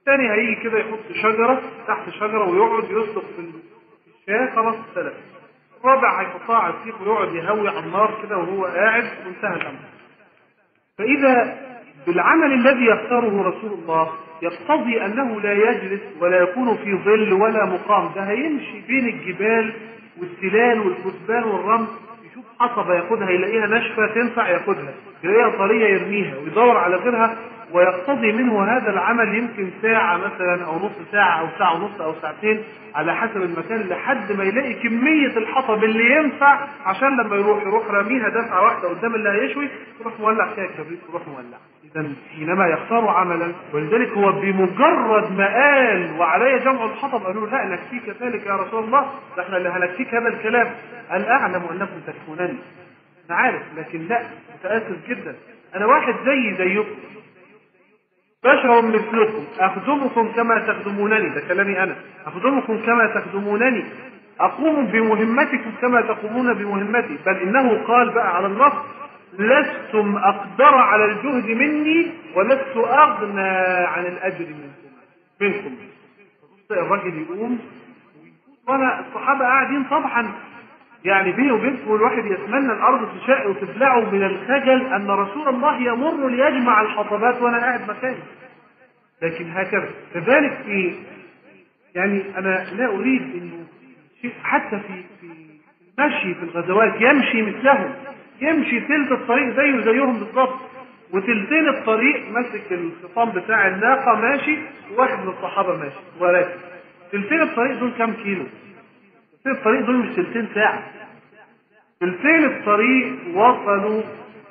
الثاني هيجي كده يحط شجرة تحت شجرة ويقعد يصدق في الشاي خلاص استلم الرابع هيحطها على السيخ ويقعد يهوي على النار كده وهو قاعد وانتهى الأمر فإذا بالعمل الذي يختاره رسول الله يقتضي أنه لا يجلس ولا يكون في ظل ولا مقام ده هيمشي بين الجبال والسلال والكثبان والرمل يشوف حصبة ياخدها يلاقيها ناشفة تنفع ياخدها يلاقيها طرية يرميها ويدور على غيرها ويقتضي منه هذا العمل يمكن ساعة مثلا أو نص ساعة أو ساعة ونص أو ساعتين على حسب المكان لحد ما يلاقي كمية الحطب اللي ينفع عشان لما يروح يروح راميها دفعة واحدة قدام اللي هيشوي يروح مولع فيها الكبريت ويروح مولع إذا حينما يختار عملا ولذلك هو بمجرد ما قال وعلي جمع الحطب قالوا لا نكفيك ذلك يا رسول الله ده احنا اللي هنكفيك هذا الكلام قال أعلم أنكم تكفونني أنا عارف لكن لا متأسف جدا أنا واحد زي زيكم بشر مثلكم أخدمكم كما تخدمونني ده كلامي أنا أخدمكم كما تخدمونني أقوم بمهمتكم كما تقومون بمهمتي بل إنه قال بقى على النص لستم أقدر على الجهد مني ولست أغنى عن الأجر منكم منكم الراجل يقوم وانا الصحابه قاعدين طبعا يعني بيني وبينكم الواحد يتمنى الارض تشاء وتبلعه من الخجل ان رسول الله يمر ليجمع الحطبات وانا قاعد مكاني لكن هكذا كذلك في يعني انا لا اريد انه شيء حتى في في المشي في الغزوات يمشي مثلهم يمشي تلت الطريق زيه زيهم بالضبط وتلتين الطريق ماسك الخطام بتاع الناقة ماشي وواحد من الصحابة ماشي ولكن تلتين الطريق دول كام كيلو؟ تلتين الطريق دول مش تلتين ساعة تلتين الطريق وصلوا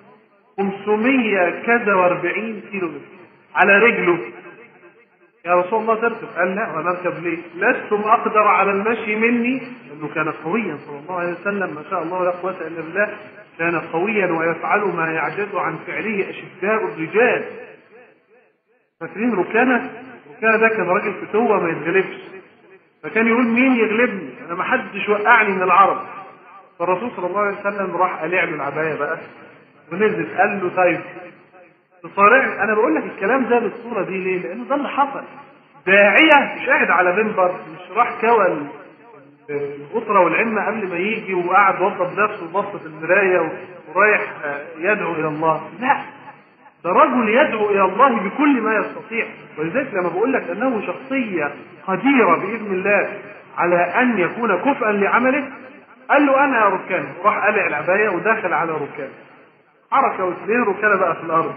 500 كذا و40 كيلو متر على رجله يا رسول الله تركب قال لا وانا اركب ليه؟ لستم اقدر على المشي مني لانه كان قويا صلى الله عليه وسلم ما شاء الله لا قوه الا بالله كان قويا ويفعل ما يعجز عن فعله اشداء الرجال فاكرين ركانه؟ ركانه ده كان راجل فتوه ما يتغلبش فكان يقول مين يغلبني؟ انا ما حدش وقعني من العرب فالرسول صلى الله عليه وسلم راح قلع له العبايه بقى ونزل قال له طيب تصارعني انا بقول لك الكلام ده بالصوره دي ليه؟ لانه ده اللي حصل داعيه مش قاعد على منبر مش راح كوى الغطره والعمه قبل ما يجي وقعد وضب نفسه وبص في المرايه ورايح يدعو الى الله لا ده رجل يدعو الى الله بكل ما يستطيع ولذلك لما بقول لك انه شخصيه قديره باذن الله على ان يكون كفءا لعمله قال له انا يا ركان راح قلع العبايه ودخل على ركان حركه واثنين ركانه بقى في الارض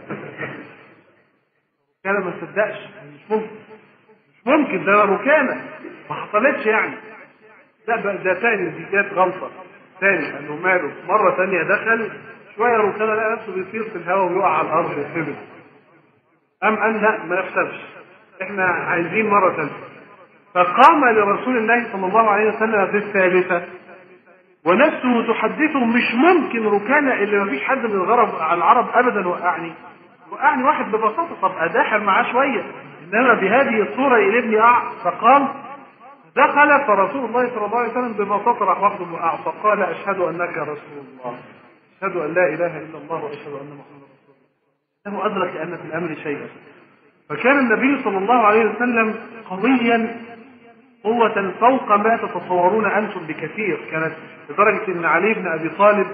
ركانه ما تصدقش مش ممكن مش ممكن ده ركانه ما حصلتش يعني لا بقى ده تاني دي كانت غلطه تاني قال له ماله مره ثانيه دخل شويه ركانه لقى نفسه بيطير في الهواء ويقع على الارض يتهبط قام قال لا ما يحصلش احنا عايزين مره ثالثه فقام لرسول الله صلى الله عليه وسلم في الثالثه ونفسه تحدثه مش ممكن ركانة اللي ما فيش حد من الغرب على العرب ابدا وقعني وقعني واحد ببساطه طب اداحر معاه شويه انما بهذه الصوره يقلبني اقع فقال دخل فرسول الله صلى الله عليه وسلم ببساطه راح واخده وقع فقال اشهد انك رسول الله اشهد ان لا اله الا الله واشهد ان محمدا رسول الله انه ادرك ان في الامر شيئا فكان النبي صلى الله عليه وسلم قويا قوة فوق ما تتصورون أنتم بكثير كانت لدرجة أن علي بن أبي طالب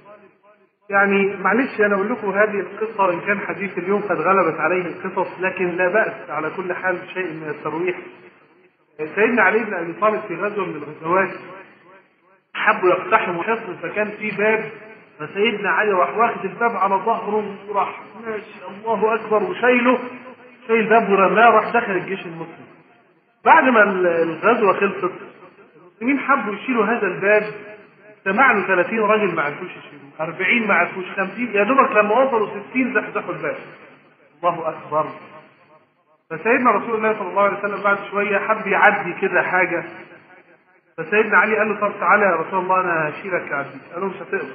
يعني معلش أنا أقول لكم هذه القصة وإن كان حديث اليوم قد غلبت عليه القصص لكن لا بأس على كل حال شيء من الترويح سيدنا علي بن أبي طالب في غزوة من الغزوات حبوا يقتحموا حصن فكان في باب فسيدنا علي راح واخد الباب على ظهره وراح ماشي الله أكبر وشايله شايل باب ورماه راح دخل الجيش المسلم بعد ما الغزوة خلصت المسلمين حبوا يشيلوا هذا الباب اجتمع له 30 راجل ما عرفوش يشيلوه 40 ما عرفوش 50 يا دوبك لما وصلوا 60 زحزحوا الباب الله اكبر فسيدنا رسول الله صلى الله عليه وسلم بعد شويه حب يعدي كده حاجه فسيدنا علي قال له طب تعالى يا رسول الله انا هشيلك اعديك قال له مش هتقدر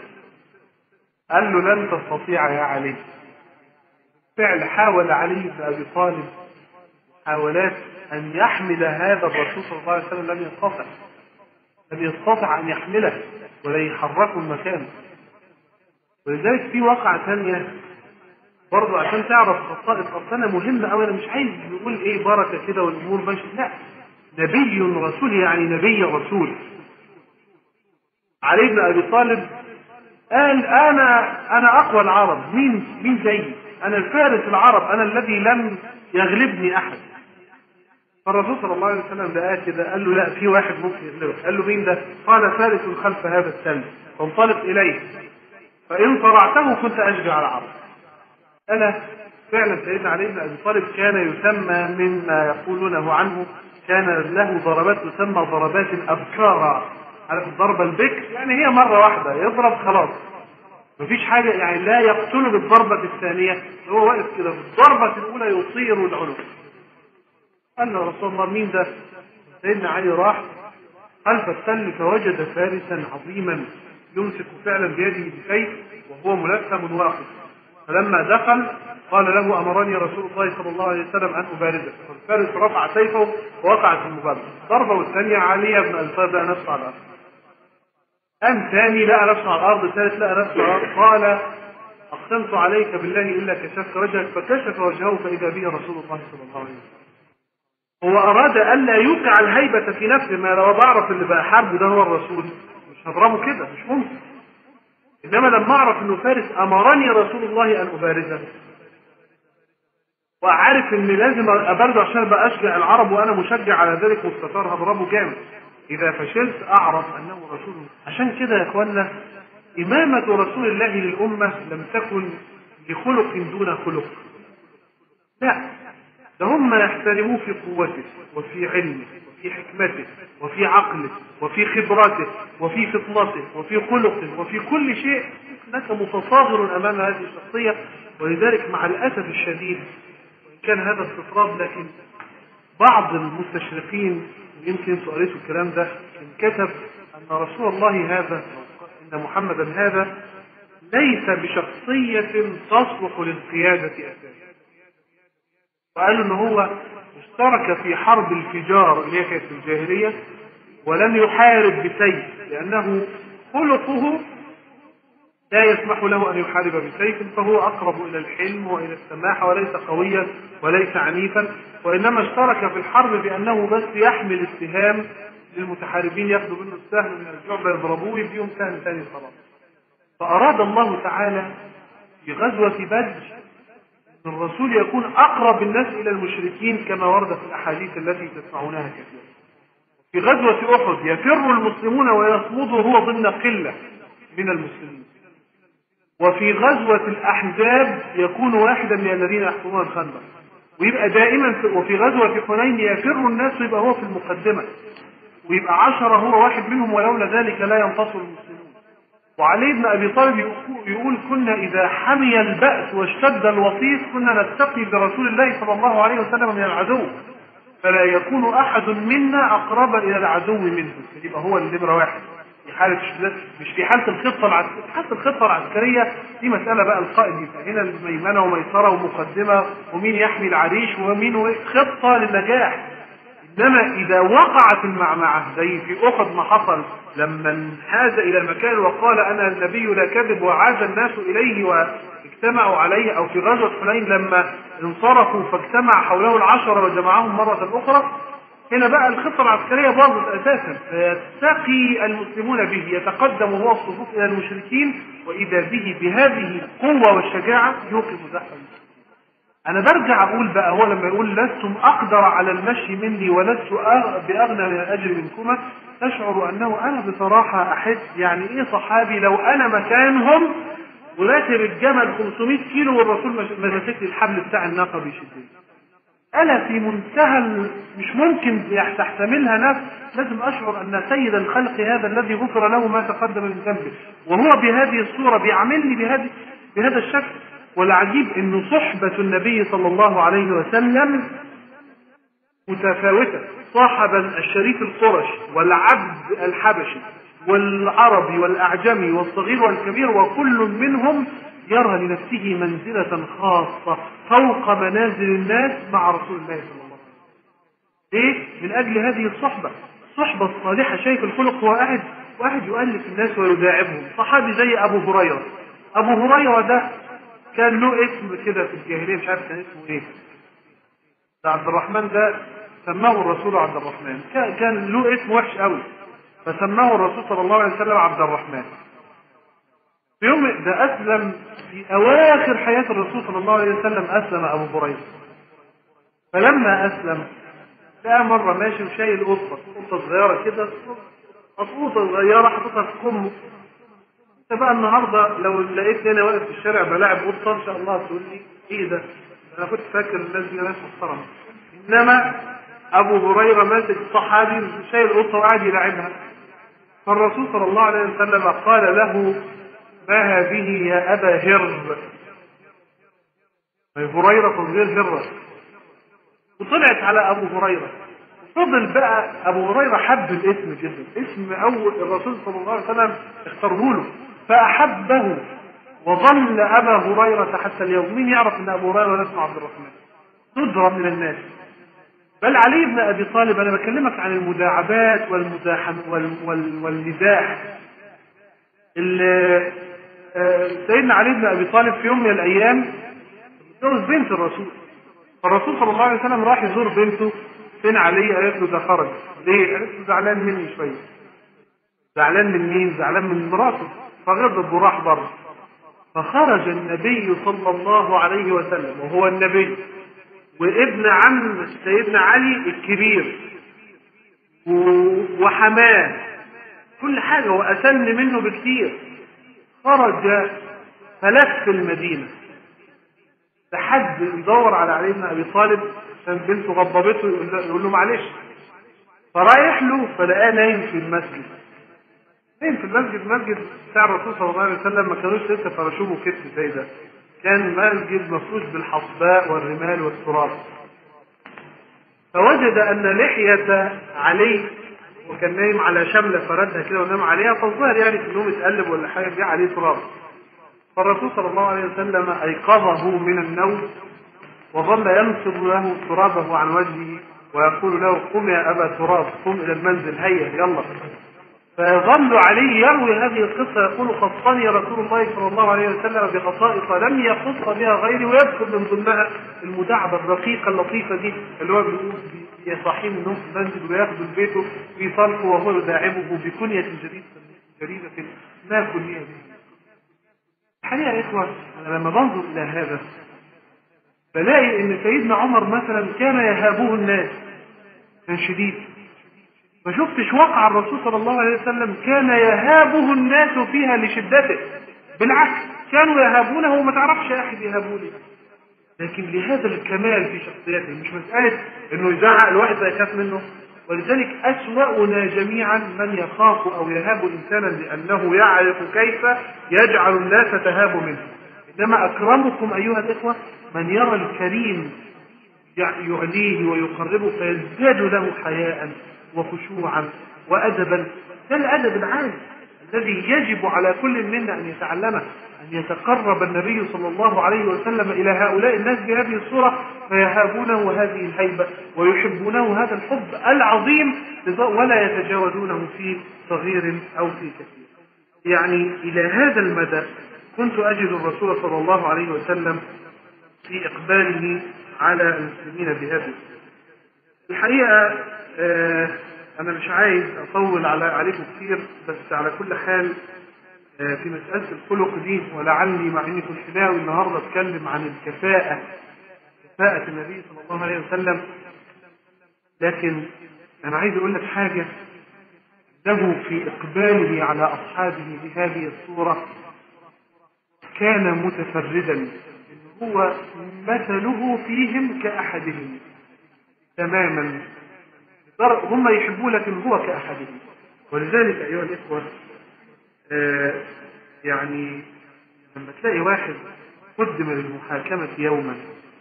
قال له لن تستطيع يا علي فعل حاول علي بن ابي طالب محاولات أن يحمل هذا الرسول صلى الله عليه وسلم لم يستطع لم يستطع أن يحمله ولا يحركه المكان ولذلك في واقعة ثانية برضه عشان تعرف خصائص أصلا مهمة أوي أنا مش عايز نقول إيه بركة كده والأمور ماشية لا نبي رسول يعني نبي رسول علي بن أبي طالب قال أنا أنا أقوى العرب مين مين زيي أنا الفارس العرب أنا الذي لم يغلبني أحد فالرسول صلى الله عليه وسلم لقاه كده قال له لا في واحد ممكن يغلبك قال له مين ده؟ قال فارس خلف هذا التل فانطلق إليه فإن صرعته كنت أشجع العرب أنا فعلا سيدنا علي بن أبي طالب كان يسمى مما يقولونه عنه كان له ضربات تسمى ضربات أبكارا عارف الضربة البكر يعني هي مرة واحدة يضرب خلاص مفيش حاجة يعني لا يقتل بالضربة الثانية هو واقف كده بالضربة الأولى يصير العنق قال له رسول الله مين ده؟ سيدنا علي راح خلف التل فوجد فارسا عظيما يمسك فعلا بيده بسيف وهو ملثم واقف فلما دخل قال له امرني رسول الله صلى الله عليه وسلم ان ابارزك فالفارس رفع سيفه ووقعت المبارزه ضربه والثانيه علي بن ابي طالب لقى نفسه على الارض قام ثاني لقى نفسه على الارض ثالث لقى نفسه على الارض قال اقسمت عليك بالله الا كشفت وجهك فكشف وجهه فاذا به رسول الله صلى الله عليه وسلم هو اراد الا يوقع الهيبه في نفسه ما لو بعرف اللي بقى حرب ده هو الرسول مش هضربه كده مش ممكن انما لما اعرف انه فارس امرني رسول الله ان ابارزه وعارف ان لازم ابارزه عشان ابقى اشجع العرب وانا مشجع على ذلك مستطار هضربه جامد اذا فشلت اعرف انه رسول عشان كده يا اخوانا امامه رسول الله للامه لم تكن لخلق دون خلق لا ده هم يحترموه في قوته وفي علمه وفي حكمته وفي عقله وفي خبرته وفي فطنته وفي خلقه وفي كل شيء انك متصاغر امام هذه الشخصيه ولذلك مع الاسف الشديد وان كان هذا استطراد لكن بعض المستشرقين يمكن انتوا قريتوا الكلام ده كتب ان رسول الله هذا ان محمدا هذا ليس بشخصيه تصلح للقياده اساسا وقالوا ان هو اشترك في حرب الفجار اللي هي كانت في الجاهليه ولم يحارب بسيف لانه خلقه لا يسمح له ان يحارب بسيف فهو اقرب الى الحلم والى السماحه وليس قويا وليس عنيفا وانما اشترك في الحرب بانه بس يحمل السهام للمتحاربين ياخذوا منه السهم من الجعبه يضربوه يديهم سهم ثاني خلاص فاراد الله تعالى في غزوه بدر ان الرسول يكون اقرب الناس الى المشركين كما ورد في الاحاديث التي تسمعونها كثيرا. في غزوه احد يفر المسلمون ويصمد هو ضمن قله من المسلمين. وفي غزوه الاحزاب يكون واحدا من الذين يحكمون الخندق. ويبقى دائما في وفي غزوه حنين يفر الناس ويبقى هو في المقدمه. ويبقى عشرة هو واحد منهم ولولا ذلك لا ينتصر المسلمون. وعلي بن ابي طالب يقول كنا اذا حمي الباس واشتد الوطيس كنا نتقي برسول الله صلى الله عليه وسلم من العدو فلا يكون احد منا اقرب الى العدو منه يبقى هو النمره واحد في حاله مش في حاله الخطه العسكريه في حاله الخطه العسكريه دي مساله بقى القائد يبقى هنا الميمنه وميسره ومقدمه ومين يحمي العريش ومين خطه للنجاح انما اذا وقعت المعمعه زي في احد ما حصل لما انحاز الى المكان وقال انا النبي لا كذب وعاد الناس اليه واجتمعوا عليه او في غزوه حنين لما انصرفوا فاجتمع حوله العشره وجمعهم مره اخرى هنا بقى الخطه العسكريه باظت اساسا فيتقي المسلمون به يتقدم هو الصفوف الى المشركين واذا به بهذه القوه والشجاعه يوقف زحف انا برجع اقول بقى هو لما يقول لستم اقدر على المشي مني ولست باغنى من الاجر منكما تشعر انه انا بصراحه احس يعني ايه صحابي لو انا مكانهم وراكب الجمل 500 كيلو والرسول ماسك لي الحبل بتاع الناقه بيشدني انا في منتهى مش ممكن تحتملها نفس لازم اشعر ان سيد الخلق هذا الذي غفر له ما تقدم من ذنبه وهو بهذه الصوره بيعاملني بهذه بهذا الشكل والعجيب ان صحبة النبي صلى الله عليه وسلم متفاوتة صاحب الشريف القرشي والعبد الحبشي والعربي والأعجمي والصغير والكبير وكل منهم يرى لنفسه منزلة خاصة فوق منازل الناس مع رسول الله صلى الله عليه وسلم. ليه؟ من أجل هذه الصحبة، الصحبة الصالحة شايف الخلق هو قاعد واحد يؤلف الناس ويداعبهم، صحابي زي أبو هريرة. أبو هريرة ده كان له اسم كده في الجاهليه مش عارف كان اسمه ايه ده عبد الرحمن ده سماه الرسول عبد الرحمن كان كان له اسم وحش قوي فسماه الرسول صلى الله عليه وسلم عبد الرحمن في يوم ده اسلم في اواخر حياه الرسول صلى الله عليه وسلم اسلم ابو هريره فلما اسلم لقى مره ماشي وشايل قطه قطه صغيره كده قطوطه صغيره حاططها في كمه انت بقى النهارده لو لقيتني انا واقف في الشارع بلاعب قطه ان شاء الله تقول لي ايه ده؟ انا كنت فاكر الناس دي ناس محترمه انما ابو هريره ماسك صحابي شايل قطه وقاعد يلاعبها فالرسول صلى الله عليه وسلم قال له ما هذه يا ابا هر هريره صغير هره وطلعت على ابو هريره فضل بقى ابو هريره حب الاسم جدا اسم اول الرسول صلى الله عليه وسلم اختاره له فاحبه وظل ابا هريره حتى اليوم مين يعرف ان ابو هريره اسمه عبد الرحمن ندرة من الناس بل علي بن ابي طالب انا بكلمك عن المداعبات والمزاحم وال وال والمزاح ال- آه، سيدنا علي بن ابي طالب في يوم من الايام اتجوز بنت الرسول فالرسول صلى الله عليه وسلم راح يزور بنته فين علي قالت له ده خرج ليه؟ قالت له زعلان مني شويه زعلان من مين؟ زعلان من مراته فغضب وراح بره فخرج النبي صلى الله عليه وسلم وهو النبي وابن عم سيدنا علي الكبير و- وحماه كل حاجة وأسن منه بكتير خرج فلف المدينة لحد يدور على علي بن أبي طالب عشان بنته غضبته يقول له, يقول له معلش فرايح له فلقاه نايم في المسجد نايم في المسجد المسجد بتاع الرسول صلى الله عليه وسلم ما كانوش لسه فرشوه كتف زي ده كان مسجد مفروش بالحصباء والرمال والتراب فوجد ان لحية علي وكان نايم على شملة فردها كده ونام عليها فالظاهر يعني في النوم اتقلب ولا حاجة جه عليه تراب فالرسول صلى الله عليه وسلم ايقظه من النوم وظل ينصب له ترابه عن وجهه ويقول له قم يا ابا تراب قم الى المنزل هيا يلا فيظل علي يروي هذه القصة يقول خصني رسول الله صلى الله عليه وسلم بخصائص لم يخص بها غيري ويذكر من ضمنها المداعبة الرقيقة اللطيفة دي اللي هو بيقول يصحيه من نوم في المنزل وياخذ بيته في صلبه وهو يداعبه بكنية جديدة جديدة ما كنية به. الحقيقة يا إخوة أنا لما بنظر إلى هذا بلاقي إن سيدنا عمر مثلا كان يهابه الناس كان شديد ما شفتش وقع الرسول صلى الله عليه وسلم كان يهابه الناس فيها لشدته بالعكس كانوا يهابونه وما تعرفش يا اخي بيهابوا ليه لكن لهذا الكمال في شخصيته مش مسألة انه يزعق الواحد فيخاف منه ولذلك أسوأنا جميعا من يخاف أو يهاب إنسانا لأنه يعرف كيف يجعل الناس تهاب منه إنما أكرمكم أيها الإخوة من يرى الكريم يعليه ويقربه فيزداد له حياء وخشوعا وأدبا ده الأدب العالي الذي يجب على كل منا أن يتعلمه أن يتقرب النبي صلى الله عليه وسلم إلى هؤلاء الناس بهذه الصورة فيهابونه هذه الهيبة ويحبونه هذا الحب العظيم ولا يتجاوزونه في صغير أو في كثير يعني إلى هذا المدى كنت أجد الرسول صلى الله عليه وسلم في إقباله على المسلمين بهذه الحقيقة آه أنا مش عايز أطول على عليكم كثير بس على كل حال آه في مسألة الخلق دي ولعلي مع إني كنت ناوي النهاردة أتكلم عن الكفاءة كفاءة النبي صلى الله عليه وسلم لكن أنا عايز أقول لك حاجة له في إقباله على أصحابه بهذه الصورة كان متفردا هو مثله فيهم كأحدهم تماما هم يحبوه لكن هو كأحدهم ولذلك أيها الإخوة آه يعني لما تلاقي واحد قدم للمحاكمة يوما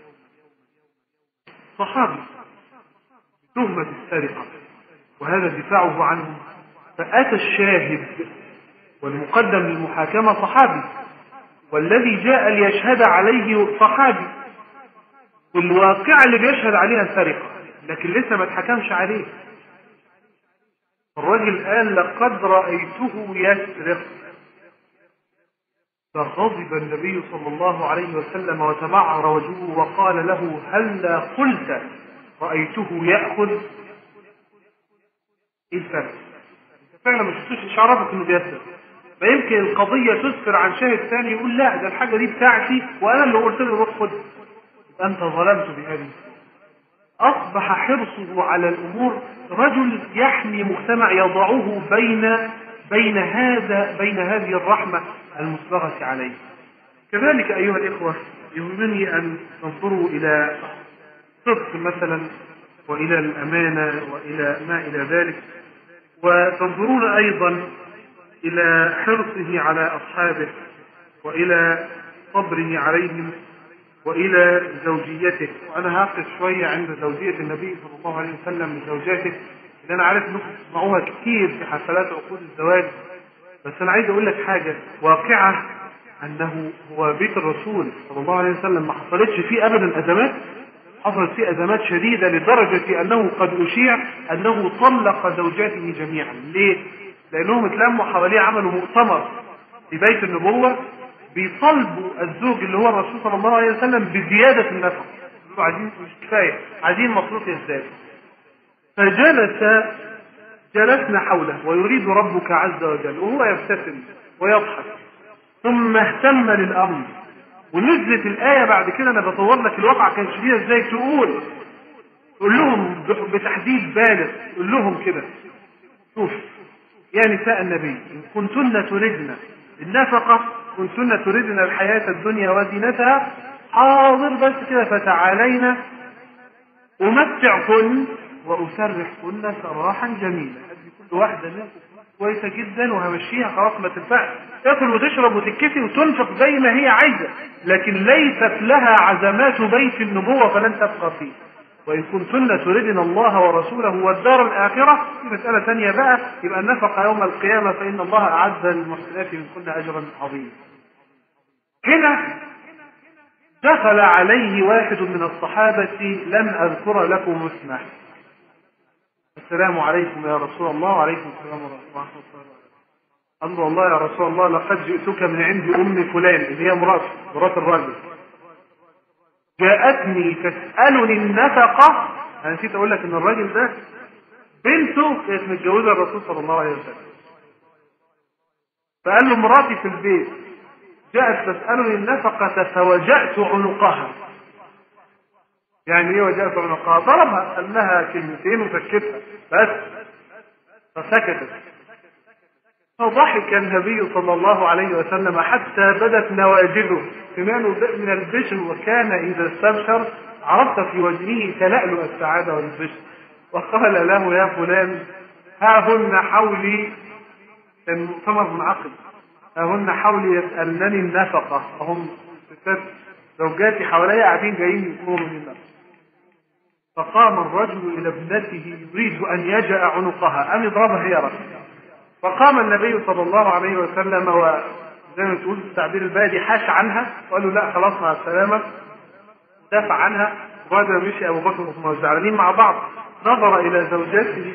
صحابي تهمة السرقة وهذا دفاعه عنه فأتى الشاهد والمقدم للمحاكمة صحابي والذي جاء ليشهد عليه صحابي والواقع اللي بيشهد عليها سرقة لكن لسه ما اتحكمش عليه الراجل قال لقد رأيته يسرق فغضب النبي صلى الله عليه وسلم وتبعر وجهه وقال له هلا قلت رأيته يأخذ ايه الفرق؟ انت فعلا ما شفتوش ايش عرفك انه بيسرق ما يمكن القضية تسفر عن شاهد ثاني يقول لا ده الحاجة دي بتاعتي وانا اللي قلت له روح خد يبقى انت ظلمت بهذه أصبح حرصه على الأمور رجل يحمي مجتمع يضعه بين بين هذا بين هذه الرحمة المسبغة عليه كذلك أيها الإخوة يهمني أن تنظروا إلى صدق مثلا وإلى الأمانة وإلى ما إلى ذلك وتنظرون أيضا إلى حرصه على أصحابه وإلى صبره عليهم وإلى زوجيته وأنا هقف شوية عند زوجية النبي صلى الله عليه وسلم لزوجاته اللي أنا عارف إنكم تسمعوها كتير في حفلات عقود الزواج بس أنا عايز أقول لك حاجة واقعة أنه هو بيت الرسول صلى الله عليه وسلم ما حصلتش فيه أبدا أزمات حصلت فيه أزمات شديدة لدرجة أنه قد أشيع أنه طلق زوجاته جميعا ليه؟ لأنهم اتلموا حواليه عملوا مؤتمر في بيت النبوة بيطالبوا الزوج اللي هو الرسول صلى الله عليه وسلم بزيادة النفقة يقولوا عايزين مش كفاية عايزين مصروف يزداد فجلس جلسنا حوله ويريد ربك عز وجل وهو يبتسم ويضحك ثم اهتم للأمر ونزلت الآية بعد كده أنا بطور لك الواقع كان شديد ازاي تقول تقول لهم بتحديد بالغ تقول لهم كده شوف يا نساء النبي إن كنتن تردن النفقة كنتن تردن الحياة الدنيا وزينتها حاضر بس كده فتعالينا أمتعكن وأسرحكن سراحا جميلا أدي كل واحدة منكم كويسة جدا وهمشيها خلاص ما تنفعش تاكل وتشرب وتتكفي وتنفق زي ما هي عايزة لكن ليست لها عزمات بيت النبوة فلن تبقى فيه وإن كنتن تردن الله ورسوله والدار الآخرة في مسألة ثانية بقى يبقى النفقة يوم القيامة فإن الله أعد للمحسنات منكن أجرا عظيما. هنا دخل عليه واحد من الصحابة لم أذكر لكم اسمه. السلام عليكم يا رسول الله وعليكم السلام ورحمة الله وبركاته. قال والله يا رسول الله لقد جئتك من عند أم فلان اللي هي مرات مرات الرجل. جاءتني تسألني النفقة أنا نسيت أقول لك إن الراجل ده بنته كانت متجوزة الرسول صلى الله عليه وسلم فقال له مراتي في البيت جاءت تسألني النفقة فوجأت عنقها يعني ايه وجأت عنقها ضربها قال لها كلمتين وسكتها بس فسكتت فضحك النبي صلى الله عليه وسلم حتى بدت نواجذه سنانه من البشر وكان إذا استبشر عرفت في وجهه تلألؤ السعادة والبشر وقال له يا فلان ها هن حولي المؤتمر منعقد ها هن حولي يسألنني النفقة وهم ستات زوجاتي حواليا قاعدين جايين يطلبوا مني النفقة فقام الرجل إلى ابنته يريد أن يجأ عنقها أم يضربها هي رأسها فقام النبي صلى الله عليه وسلم وزي ما تقول التعبير البادي حاش عنها وقال له لا خلاص مع السلامة دافع عنها وبعد ما مشي أبو بكر وهم زعلانين مع بعض نظر إلى زوجته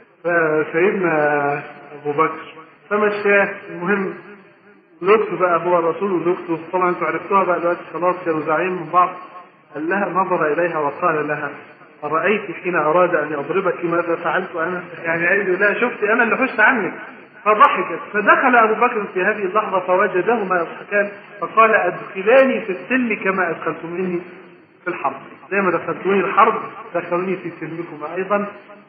فسيدنا أبو بكر فمشاه المهم زوجته بقى هو الرسول وزوجته طبعا انتوا عرفتوها بقى دلوقتي خلاص كانوا زعلانين من بعض قال لها نظر إليها وقال لها أرأيت حين أراد أن يضربك ماذا فعلت أنا؟ يعني قال لا شفت أنا اللي حشت عنك فضحكت فدخل أبو بكر في هذه اللحظة فوجدهما يضحكان فقال أدخلاني في السلم كما أدخلتموني في الحرب زي ما دخلتوني الحرب دخلوني في سلمكما أيضا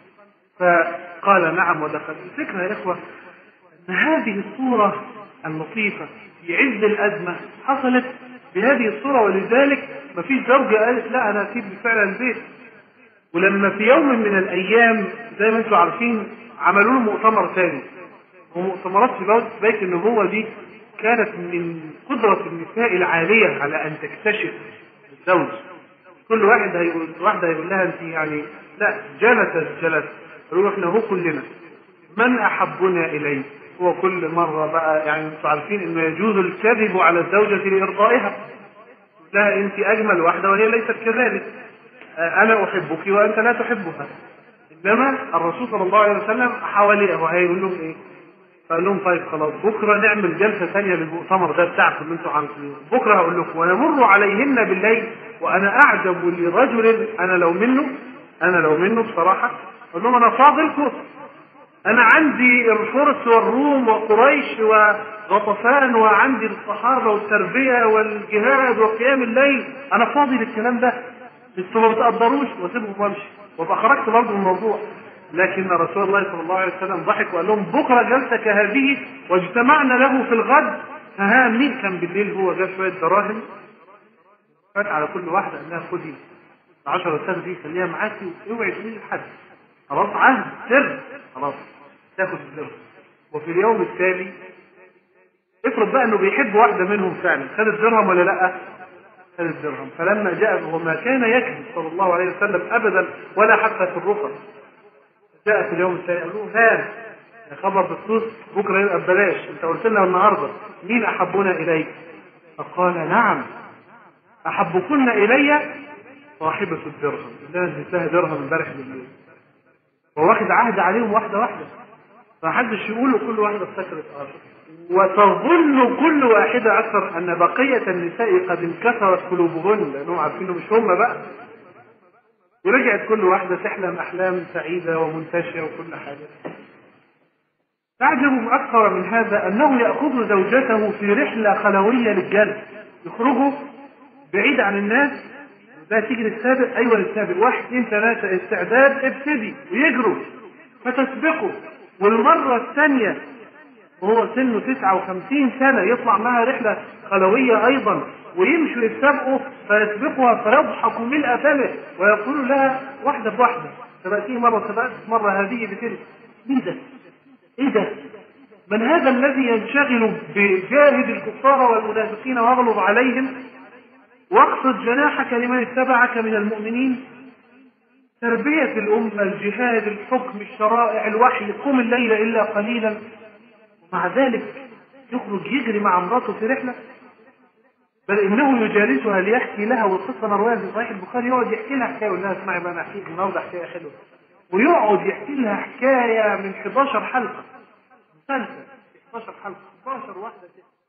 فقال نعم ودخل الفكرة يا إخوة أن هذه الصورة اللطيفة في عز الأزمة حصلت بهذه الصورة ولذلك ما فيش زوجة قالت لا أنا أسيب فعلا البيت ولما في يوم من الايام زي ما انتم عارفين عملوا له مؤتمر ثاني ومؤتمرات في بيت النبوة دي كانت من قدرة النساء العالية على أن تكتشف الزوج كل واحد هيقول واحدة هيقول لها أنت يعني لا جلس جلس يقولوا احنا هو كلنا من أحبنا إليه هو كل مرة بقى يعني انتم عارفين انه يجوز الكذب على الزوجة لإرضائها لها انت أجمل واحدة وهي ليست كذلك أنا أحبك وأنت لا تحبها إنما الرسول صلى الله عليه وسلم حواليه وهيقول لهم إيه فقال لهم طيب خلاص بكره نعمل جلسه ثانيه للمؤتمر ده بتاعكم اللي انتم عاملينه بكره هقول لكم ويمر عليهن بالليل وانا اعجب لرجل انا لو منه انا لو منه بصراحه اقول لهم انا فاضلكم انا عندي الفرس والروم وقريش وغطفان وعندي الصحابه والتربيه والجهاد وقيام الليل انا فاضي للكلام ده انتوا ما بتقدروش واسيبهم وامشي وابقى خرجت برضه من الموضوع لكن رسول الله صلى الله عليه وسلم ضحك وقال لهم بكره جلسه كهذه واجتمعنا له في الغد ها مين كان بالليل هو جاب شويه دراهم فات على كل واحده قال لها خدي ال 10 سنه دي خليها معاكي واوعي تقولي لحد خلاص عهد سر خلاص تاخد الدرهم وفي اليوم التالي افرض بقى انه بيحب واحده منهم فعلا خد الدرهم ولا لا؟ خد الدرهم فلما جاء وما كان يكذب صلى الله عليه وسلم ابدا ولا حتى في الرخص جاء في اليوم الثاني قال له ها يا خبر بخصوص بكره يبقى ببلاش انت قلت لنا النهارده مين احبنا اليك؟ فقال نعم احبكن الي صاحبة الدرهم اللي انا اديتها درهم امبارح بالليل وواخد عهد عليهم واحده واحده فمحدش يقول كل واحده افتكرت اه وتظن كل واحدة أكثر أن بقية النساء قد انكسرت قلوبهن لأنهم عارفين مش هم بقى ورجعت كل واحدة تحلم أحلام سعيدة ومنتشرة وكل حاجة تعجب أكثر من هذا أنه يأخذ زوجته في رحلة خلوية للجنة يخرجوا بعيد عن الناس ده تيجي للسابق أيوة للسابق واحد اثنين ثلاثة استعداد ابتدي ويجروا فتسبقه والمرة الثانية وهو سنه 59 سنة يطلع معها رحلة خلوية أيضا ويمشوا يسابقوا فيسبقها فيضحك ملء فمه ويقول لها واحدة بواحدة سبقتيه مرة سبقت مرة هذه بتلك مين ده؟ ايه ده؟ من هذا الذي ينشغل بجاهد الكفار والمنافقين واغلظ عليهم واخفض جناحك لمن اتبعك من المؤمنين تربية الأمة الجهاد الحكم الشرائع الوحي قم الليل إلا قليلا ومع ذلك يخرج يجري مع امراته في رحلة بل انه يجالسها ليحكي لها والقصه مرويه في صحيح البخاري يقعد يحكي لها حكايه يقول لها اسمعي بقى انا احكي لك النهارده حكايه حلوه ويقعد يحكي لها حكايه من 11 حلقه مسلسل 11 حلقه 11 واحده كده